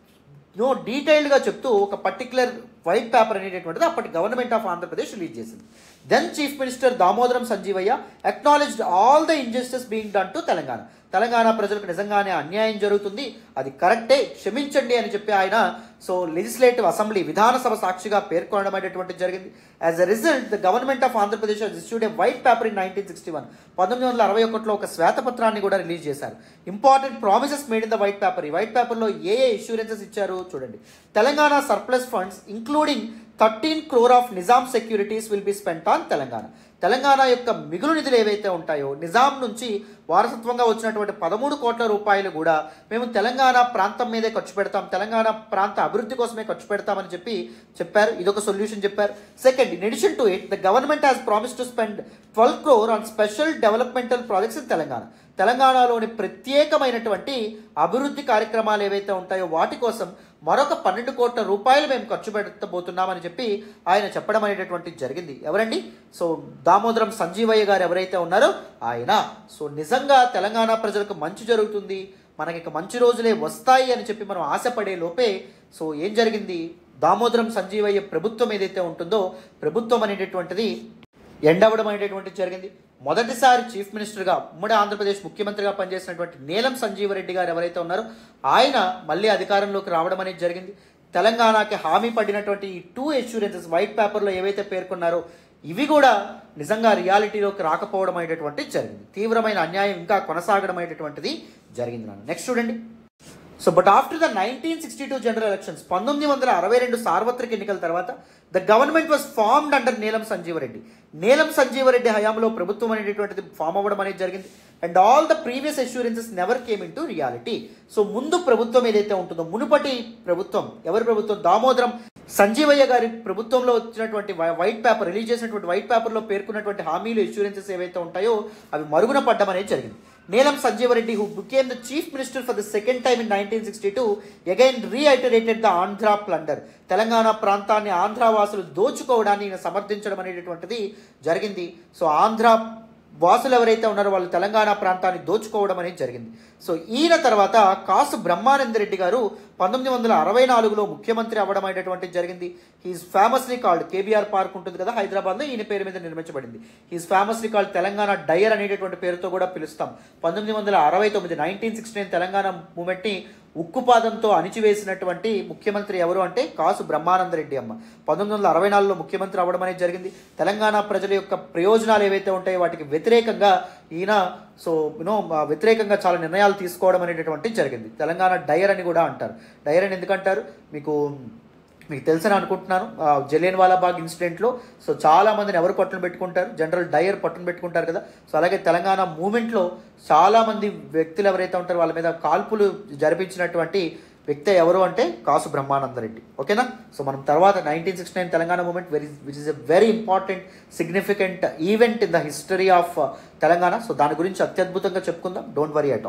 Speaker 1: నో డీటెయిల్డ్గా చెప్తూ ఒక పర్టికులర్ వైట్ పేపర్ అనేటటువంటిది అప్పటి గవర్నమెంట్ ఆఫ్ ఆంధ్రప్రదేశ్ రిలీజ్ చేసింది then chief minister Damodaram Sanjivayya acknowledged all the injustice being done to Telangana Telangana ప్రజలకు నిజంగానే అన్యాయం జరుగుతుంది అది కరెక్టే క్షమించండి అని చెప్పి ఆయన సో లెజిస్లేటివ్ అసెంబ్లీ విధానసభ సాక్షిగా పేర్కొనడం అనేటువంటిది జరిగింది as a result the government of Andhra Pradesh issued a white paper in nineteen sixty one పంతొమ్మిది వందల అరవై ఒకటిలో ఒక శ్వేతపత్రాన్ని కూడా రిలీజ్ చేశారు important promises made in the white paper ఈ వైట్ పేపర్లో ఏ ఏ ఇష్యూరెన్సెస్ ఇచ్చారు చూడండి Telangana surplus funds including thirteen crore of Nizam securities will be spent on Telangana Telangana యొక్క మిగులు నిధులు ఏవైతే ఉంటాయో నిజాం నుంచి వారసత్వంగా వచ్చినటువంటి పదమూడు కోట్ల రూపాయలు కూడా మేము తెలంగాణ ప్రాంతం మీదే ఖర్చు పెడతాం తెలంగాణ ప్రాంత అభివృద్ధి కోసమే ఖర్చు పెడతామని చెప్పి చెప్పారు ఇదొక సొల్యూషన్ చెప్పారు second in addition to it the government has promise to spend twelve crore on special developmental projects in Telangana తెలంగాణలోని ప్రత్యేకమైనటువంటి అభివృద్ధి కార్యక్రమాలు ఏవైతే ఉంటాయో వాటి కోసం మరొక పన్నెండు కోట్ల రూపాయలు మేము ఖర్చు పెట్టబోతున్నామని చెప్పి ఆయన చెప్పడం అనేటటువంటిది జరిగింది ఎవరండి సో దామోదరం సంజీవయ్య గారు ఎవరైతే ఉన్నారో ఆయన సో నిజంగా తెలంగాణ ప్రజలకు మంచి జరుగుతుంది మనకి ఇక మంచి రోజులే వస్తాయి అని చెప్పి మనం ఆశపడే లోపే సో ఏం జరిగింది దామోదరం సంజీవయ్య ప్రభుత్వం ఏదైతే ఉంటుందో ప్రభుత్వం అనేటటువంటిది ఎండవడం అనేటటువంటిది జరిగింది మొదటిసారి చీఫ్ మినిస్టర్గా ఉమ్మడి ఆంధ్రప్రదేశ్ ముఖ్యమంత్రిగా పనిచేసినటువంటి నీలం సంజీవరెడ్డి గారు ఎవరైతే ఉన్నారో ఆయన మళ్ళీ అధికారంలోకి రావడం అనేది జరిగింది తెలంగాణకి హామీ పడినటువంటి ఈ టూ ఇన్సూరెన్సెస్ వైట్ పేపర్లో ఏవైతే పేర్కొన్నారో ఇవి కూడా నిజంగా రియాలిటీలోకి రాకపోవడం అనేటటువంటిది జరిగింది తీవ్రమైన అన్యాయం ఇంకా కొనసాగడం అనేటటువంటిది జరిగింది నాన్న నెక్స్ట్ చూడండి so but after the nineteen sixty two general elections పంతొమ్మిది వందల అరవై రెండు సార్వత్రిక ఎన్నికల తర్వాత the government was formed under Neelam Sanjeeva Reddy నీలం సంజీవరెడ్డి హయాంలో ప్రభుత్వం అనేటటువంటిది ఫామ్ అవ్వడం అనేది జరిగింది and all the previous assurances never came into reality so ముందు ప్రభుత్వం ఏదైతే ఉంటుందో మునుపటి ప్రభుత్వం ఎవరి ప్రభుత్వం దామోదరం సంజీవయ్య గారి ప్రభుత్వంలో వచ్చినటువంటి వై- వైట్ పేపర్ రిలీజ్ చేసినటువంటి వైట్ పేపర్లో పేర్కొన్నటువంటి హామీలు ఇన్సూరెన్సెస్ ఏవైతే ఉంటాయో అవి మరుగున పడ్డం అనేది జరిగింది Neelam Sanjeeva Reddy who became the chief minister for the second time in nineteen sixty two again reiterated the Andhra plunder Telangana ప్రాంతాన్ని ఆంధ్ర వాసులు దోచుకోవడాన్ని ఈయన సమర్థించడం అనేటటువంటిది జరిగింది సో ఆంధ్ర వాసులు ఎవరైతే ఉన్నారో వాళ్ళు తెలంగాణ ప్రాంతాన్ని దోచుకోవడం అనేది జరిగింది సో ఈయన తర్వాత కాసు బ్రహ్మానంద రెడ్డి గారు పంతొమ్మిది వందల అరవై నాలుగులో ముఖ్యమంత్రి అవ్వడం అనేటువంటిది జరిగింది he's famously called KBR park ఉంటుంది కదా హైదరాబాద్లో ఈయన పేరు మీద నిర్మించబడింది he's famously called Telangana Dyer అనేటటువంటి పేరుతో కూడా పిలుస్తాం పంతొమ్మిది వందల అరవై తొమ్మిది నైన్టీన్ సిక్స్టీ నైన్ తెలంగాణ మూమెంట్ని ఉక్కుపాదంతో అణిచివేసినటువంటి ముఖ్యమంత్రి ఎవరు అంటే కాసు బ్రహ్మానంద రెడ్డి అమ్మ పంతొమ్మిది వందల అరవై నాలుగులో ముఖ్యమంత్రి అవ్వడం అనేది జరిగింది తెలంగాణ ప్రజల యొక్క ప్రయోజనాలు ఏవైతే ఉంటాయో వాటికి వ్యతిరేకంగా ఈయన సో యూనో వ్యతిరేకంగా చాలా నిర్ణయాలు తీసుకోవడం అనేటటువంటి జరిగింది తెలంగాణ డయర్ అని కూడా అంటారు డయర్ అని ఎందుకంటారు మీకు మీకు తెలుసని అనుకుంటున్నాను ఆ, జలియన్ వాలాబాగ్ ఇన్సిడెంట్లో సో చాలా మందిని ఎవరు పట్టున పెట్టుకుంటారు జనరల్ డయర్ పట్టున పెట్టుకుంటారు కదా సో అలాగే తెలంగాణ మూమెంట్లో చాలా మంది వ్యక్తులు ఎవరైతే ఉంటారో వాళ్ళ మీద కాల్పులు జరిపించినటువంటి వ్యక్తి ఎవరు అంటే కాసు బ్రహ్మానందరెడ్డి ఓకేనా సో మనం తర్వాత nineteen sixty nine Telangana movement very which is a very important significant event in the history of Telangana so దాని గురించి అత్యద్భుతంగా చెప్పుకుందాం don't worry at all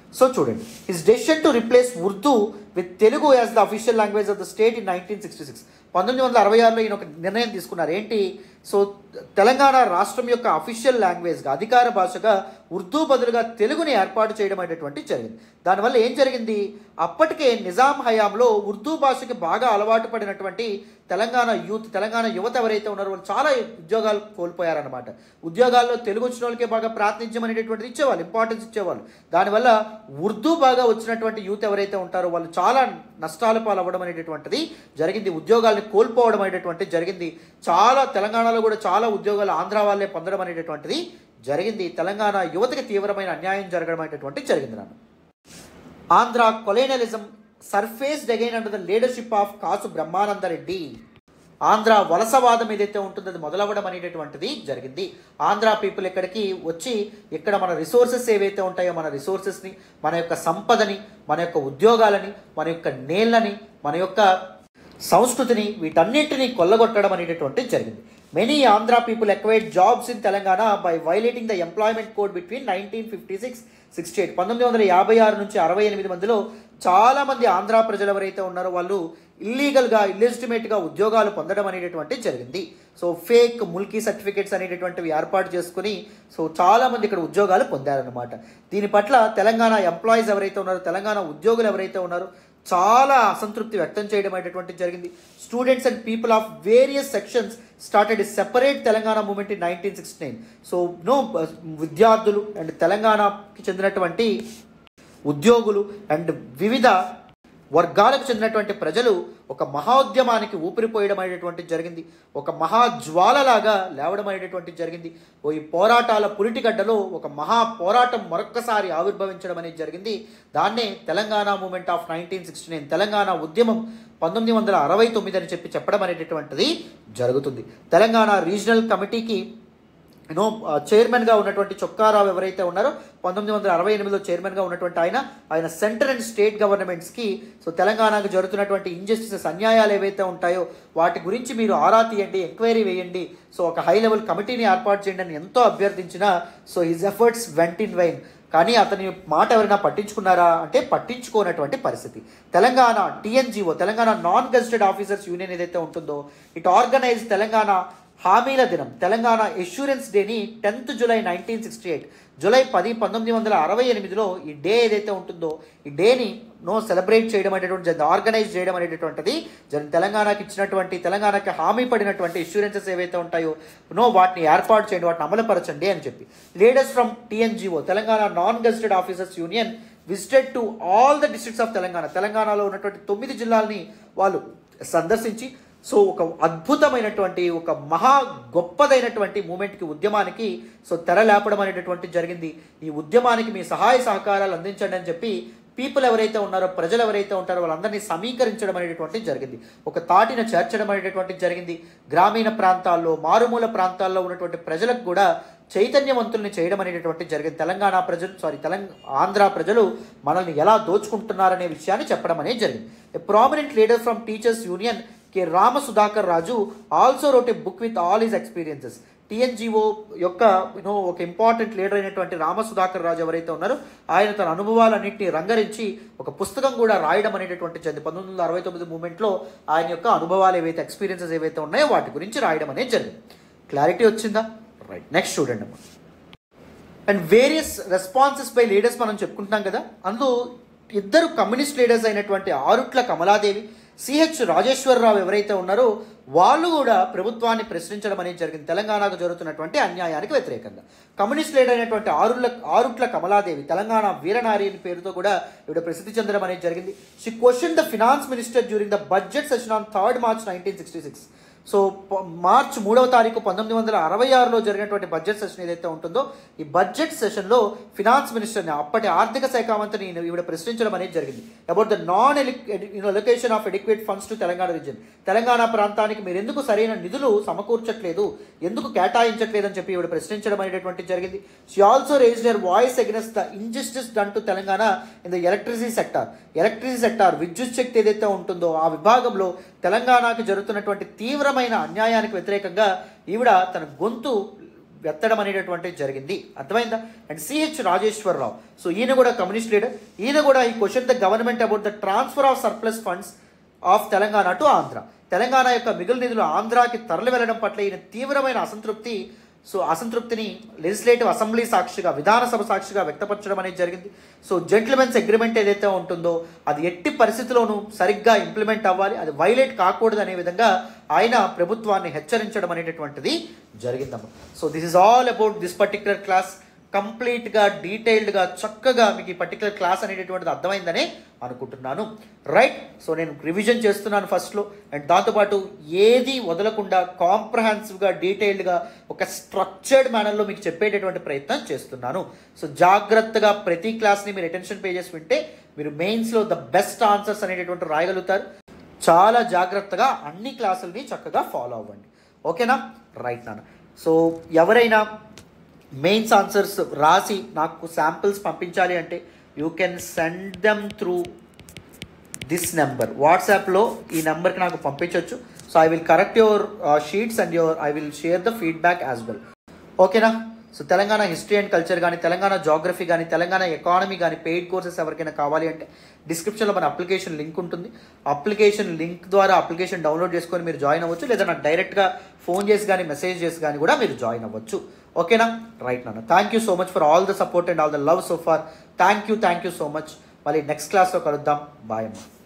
Speaker 1: so చూడండి his decision to replace Urdu with Telugu as the official language of the state in nineteen sixty six పంతొమ్మిది వందల అరవై ఆరులో ఈయన ఒక నిర్ణయం తీసుకున్నారు ఏంటి సో తెలంగాణ రాష్ట్రం యొక్క అఫీషియల్ లాంగ్వేజ్గా అధికార భాషగా ఉర్దూ బదులుగా తెలుగుని ఏర్పాటు చేయడం అనేటువంటి జరిగింది దానివల్ల ఏం జరిగింది అప్పటికే నిజాం హయాంలో ఉర్దూ భాషకి బాగా అలవాటు పడినటువంటి తెలంగాణ యూత్ తెలంగాణ యువత ఎవరైతే ఉన్నారో వాళ్ళు చాలా ఉద్యోగాలు కోల్పోయారన్నమాట ఉద్యోగాల్లో తెలుగు వచ్చిన వాళ్ళకే బాగా ప్రాతినిధ్యం అనేటటువంటిది ఇచ్చేవాళ్ళు ఇంపార్టెన్స్ ఇచ్చేవాళ్ళు దానివల్ల ఉర్దూ బాగా వచ్చినటువంటి యూత్ ఎవరైతే ఉంటారో వాళ్ళు చాలా నష్టాల పాలవ్వడం అనేటటువంటిది జరిగింది ఉద్యోగాల్ని కోల్పోవడం అనేటటువంటిది జరిగింది చాలా తెలంగాణలో కూడా చాలా ఉద్యోగాలు ఆంధ్ర వాళ్ళే పొందడం అనేటటువంటిది జరిగింది తెలంగాణ యువతకి తీవ్రమైన అన్యాయం జరగడం అనేటటువంటిది జరిగింది నాన్న Andhra colonialism surfaced again under the leadership of Kasu Brahmananda Reddy Andhra వలసవాదం ఏదైతే ఉంటుందో అది మొదలవ్వడం అనేటటువంటిది జరిగింది ఆంధ్ర పీపుల్ ఇక్కడికి వచ్చి ఇక్కడ మన రిసోర్సెస్ ఏవైతే ఉంటాయో మన రిసోర్సెస్ని మన యొక్క సంపదని మన యొక్క ఉద్యోగాలని మన యొక్క నేలని మన యొక్క సంస్కృతిని వీటన్నిటిని కొల్లగొట్టడం అనేటటువంటిది జరిగింది many Andhra people acquired jobs in Telangana by violating the employment code between nineteen fifty six sixty eight పంతొమ్మిది వందల యాభై ఆరు నుంచి అరవై ఎనిమిది మందిలో చాలా మంది ఆంధ్ర ప్రజలు ఎవరైతే ఉన్నారో వాళ్ళు ఇల్లీగల్గా ఇల్లిజిటిమేట్గా ఉద్యోగాలు పొందడం అనేటటువంటి జరిగింది సో ఫేక్ ముల్కీ సర్టిఫికేట్స్ అనేటటువంటివి ఏర్పాటు చేసుకుని సో చాలా మంది ఇక్కడ ఉద్యోగాలు పొందారనమాట దీని పట్ల తెలంగాణ ఎంప్లాయీస్ ఎవరైతే ఉన్నారో తెలంగాణ ఉద్యోగులు ఎవరైతే ఉన్నారో చాలా అసంతృప్తి వ్యక్తం చేయడం అనేటటువంటిది జరిగింది students and people of various sections started separate Telangana movement in nineteen sixty nine so no విద్యార్థులు అండ్ తెలంగాణకి చెందినటువంటి ఉద్యోగులు అండ్ వివిధ వర్గాలకు చెందినటువంటి ప్రజలు ఒక మహోద్యమానికి ఊపిరిపోయడం అనేటటువంటిది జరిగింది ఒక మహాజ్వాలలాగా లేవడం అనేటటువంటిది జరిగింది ఓ ఈ పోరాటాల పురిటిగడ్డలో ఒక మహా పోరాటం మరొక్కసారి ఆవిర్భవించడం అనేది జరిగింది దాన్నే Telangana movement of nineteen sixty nine Telangana ఉద్యమం పంతొమ్మిది వందల అరవై తొమ్మిది అని చెప్పి చెప్పడం అనేటటువంటిది జరుగుతుంది తెలంగాణ రీజనల్ కమిటీకి యూనో చైర్మన్గా ఉన్నటువంటి చొక్కారావు ఎవరైతే ఉన్నారో పంతొమ్మిది వందల అరవై ఎనిమిదిలో చైర్మన్గా ఉన్నటువంటి ఆయన ఆయన సెంటర్ అండ్ స్టేట్ గవర్నమెంట్స్కి సో తెలంగాణకు జరుగుతున్నటువంటి ఇంజస్టిసెస్ అన్యాయాలు ఏవైతే ఉంటాయో వాటి గురించి మీరు ఆరా తీయండి ఎంక్వైరీ వేయండి సో ఒక హై లెవెల్ కమిటీని ఏర్పాటు చేయండి అని ఎంతో అభ్యర్థించినా so his efforts went in vain కానీ అతని మాట ఎవరైనా పట్టించుకున్నారా అంటే పట్టించుకోనటువంటి పరిస్థితి Telangana TNGO Telangana non gazetted officers union ఏదైతే ఉంటుందో ఇట్ ఆర్గనైజ్ తెలంగాణ హామీల దినం తెలంగాణ ఎష్యూరెన్స్ డేని tenth July nineteen sixty eight July పది పంతొమ్మిది వందల అరవై ఎనిమిదిలో ఈ డే ఏదైతే ఉంటుందో ఈ డేని నో సెలబ్రేట్ చేయడం అనేటువంటి జరిగింది ఆర్గనైజ్ చేయడం అనేటటువంటిది జరిగింది తెలంగాణకి ఇచ్చినటువంటి తెలంగాణకి హామీ పడినటువంటి ఇన్సూరెన్సెస్ ఏవైతే ఉంటాయో నో వాటిని ఏర్పాటు చేయండి వాటిని అమలుపరచండి అని చెప్పి leaders from TNGO Telangana non gazetted officers union visited to all the districts of Telangana తెలంగాణలో ఉన్నటువంటి తొమ్మిది జిల్లాల్ని వాళ్ళు సందర్శించి సో ఒక అద్భుతమైనటువంటి ఒక మహా గొప్పదైనటువంటి మూమెంట్కి ఉద్యమానికి సో తెర లేపడం అనేటటువంటి జరిగింది ఈ ఉద్యమానికి మీ సహాయ సహకారాలు అందించండి అని చెప్పి పీపుల్ ఎవరైతే ఉన్నారో ప్రజలు ఎవరైతే ఉంటారో వాళ్ళందరినీ సమీకరించడం అనేటటువంటి జరిగింది ఒక తాటిన చేర్చడం అనేటటువంటి జరిగింది గ్రామీణ ప్రాంతాల్లో మారుమూల ప్రాంతాల్లో ఉన్నటువంటి ప్రజలకు కూడా చైతన్యవంతుల్ని చేయడం అనేటటువంటి జరిగింది తెలంగాణ ప్రజలు సారీ తెలంగాణ ఆంధ్ర ప్రజలు మనల్ని ఎలా దోచుకుంటున్నారనే విషయాన్ని చెప్పడం అనేది జరిగింది a prominent leader from teachers union K Rama Sudhakar Raju also wrote a book with all his experiences TNGO యొక్క యూనో ఒక ఇంపార్టెంట్ లీడర్ అయినటువంటి రామ సుధాకర్ రాజు ఎవరైతే ఉన్నారో ఆయన తన అనుభవాలన్నింటినీ రంగరించి ఒక పుస్తకం కూడా రాయడం అనేటటువంటి జరిగింది పంతొమ్మిది వందల అరవై తొమ్మిది మూమెంట్లో ఆయన యొక్క అనుభవాలు ఏవైతే ఎక్స్పీరియన్సెస్ ఏవైతే ఉన్నాయో వాటి గురించి రాయడం అనేది జరిగింది క్లారిటీ వచ్చిందా రైట్ నెక్స్ట్ చూడండి అమ్మా and various responses by leaders మనం చెప్పుకుంటున్నాం కదా అందులో ఇద్దరు కమ్యూనిస్ట్ లీడర్స్ అయినటువంటి ఆరుట్ల కమలాదేవి సిహెచ్ రాజేశ్వరరావు ఎవరైతే ఉన్నారో వాళ్ళు కూడా ప్రభుత్వాన్ని ప్రశ్నించడం అనేది జరిగింది తెలంగాణకు జరుగుతున్నటువంటి అన్యాయానికి వ్యతిరేకంగా కమ్యూనిస్ట్ లీడర్ అయినటువంటి ఆరుల ఆరుట్ల కమలాదేవి తెలంగాణ వీరనారి అని పేరుతో కూడా ఇవిడ ప్రసిద్ధి చెందడం అనేది జరిగింది she question the finance minister during the budget session on third March nineteen sixty six so ప- మార్చ్ మూడవ తారీఖు పంతొమ్మిది వందల అరవై ఆరులో జరిగినటువంటి బడ్జెట్ సెషన్ ఏదైతే ఉంటుందో ఈ బడ్జెట్ సెషన్లో ఫినాన్స్ మినిస్టర్ని అప్పటి ఆర్థిక శాఖ మంత్రిని ఈయన- ఈవిడ ప్రశ్నించడం అనేది జరిగింది about the non location of adequate funds to Telangana region Telangana ప్రాంతానికి మీరు ఎందుకు సరైన నిధులు సమకూర్చట్లేదు ఎందుకు కేటాయించట్లేదు అని చెప్పి ఈవిడ ప్రశ్నించడం అనేటటువంటి జరిగింది she also raise their voice against the injustice done to Telangana in the electricity sector electricity sector విద్యుత్ శక్తి ఏదైతే ఉంటుందో ఆ విభాగంలో తెలంగాణకి జరుగుతున్నటువంటి తీవ్రమైన అన్యాయానికి వ్యతిరేకంగా ఈవిడ తన గొంతు ఎత్తడం అనేటటువంటి జరిగింది అర్థమైందా అండ్ సిహెచ్ రాజేశ్వరరావు సో ఈయన కూడా కమ్యూనిస్ట్ లీడర్ ఈయన కూడా ఈ question the government about the transfer of surplus funds of Telangana to Andhra Telangana యొక్క మిగులు నిధులు ఆంధ్రాకి తరలి వెళ్ళడం పట్ల ఈయన తీవ్రమైన అసంతృప్తి సో అసంతృప్తిని లెజిస్లేటివ్ అసెంబ్లీ సాక్షిగా విధానసభ సాక్షిగా వ్యక్తపరచడం అనేది జరిగింది సో జెంట్లమెన్స్ అగ్రిమెంట్ ఏదైతే ఉంటుందో అది ఎట్టి పరిస్థితిలోనూ సరిగ్గా ఇంప్లిమెంట్ అవ్వాలి అది వైలేట్ కాకూడదు అనే విధంగా ఆయన ప్రభుత్వాన్ని హెచ్చరించడం అనేటటువంటిది జరిగిందమ్మా so this is all about this particular class కంప్లీట్గా డీటెయిల్డ్గా చక్కగా మీకు ఈ పర్టికులర్ క్లాస్ అనేటటువంటిది అర్థమైందని అనుకుంటున్నాను రైట్ సో నేను రివిజన్ చేస్తున్నాను ఫస్ట్లో అండ్ దాంతోపాటు ఏది వదలకుండా కాంప్రహెన్సివ్గా డీటెయిల్డ్గా ఒక స్ట్రక్చర్డ్ మేనర్లో మీకు చెప్పేటటువంటి ప్రయత్నం చేస్తున్నాను సో జాగ్రత్తగా ప్రతి క్లాస్ని మీరు అటెన్షన్ పేజెస్ వింటే మీరు మెయిన్స్లో ద బెస్ట్ ఆన్సర్స్ అనేటటువంటి రాయగలుగుతారు చాలా జాగ్రత్తగా అన్ని క్లాసుల్ని చక్కగా ఫాలో అవ్వండి ఓకేనా రైట్ నాన్న సో ఎవరైనా మెయిన్స్ ఆన్సర్స్ రాసి నాకు శాంపిల్స్ పంపించాలి అంటే you can send them through this number వాట్సాప్లో ఈ నెంబర్కి నాకు పంపించవచ్చు so I will correct your sheets and your I will share the feedback as well ఓకేనా సో తెలంగాణ హిస్టరీ అండ్ కల్చర్ కానీ తెలంగాణ జాగ్రఫీ కానీ తెలంగాణ ఎకానమీ కానీ పెయిడ్ కోర్సెస్ ఎవరికైనా కావాలి అంటే డిస్క్రిప్షన్లో మన అప్లికేషన్ లింక్ ఉంటుంది అప్లికేషన్ లింక్ ద్వారా అప్లికేషన్ డౌన్లోడ్ చేసుకొని మీరు జాయిన్ అవ్వచ్చు లేదా నాకు డైరెక్ట్గా ఫోన్ చేసి కానీ మెసేజ్ చేసి కానీ కూడా మీరు జాయిన్ అవ్వచ్చు ఓకేనా రైట్ నాన్న thank you so much for all the support and all the love so far thank you thank you so much మళ్ళీ నెక్స్ట్ క్లాస్లో కలుద్దాం బాయ్ అమ్మా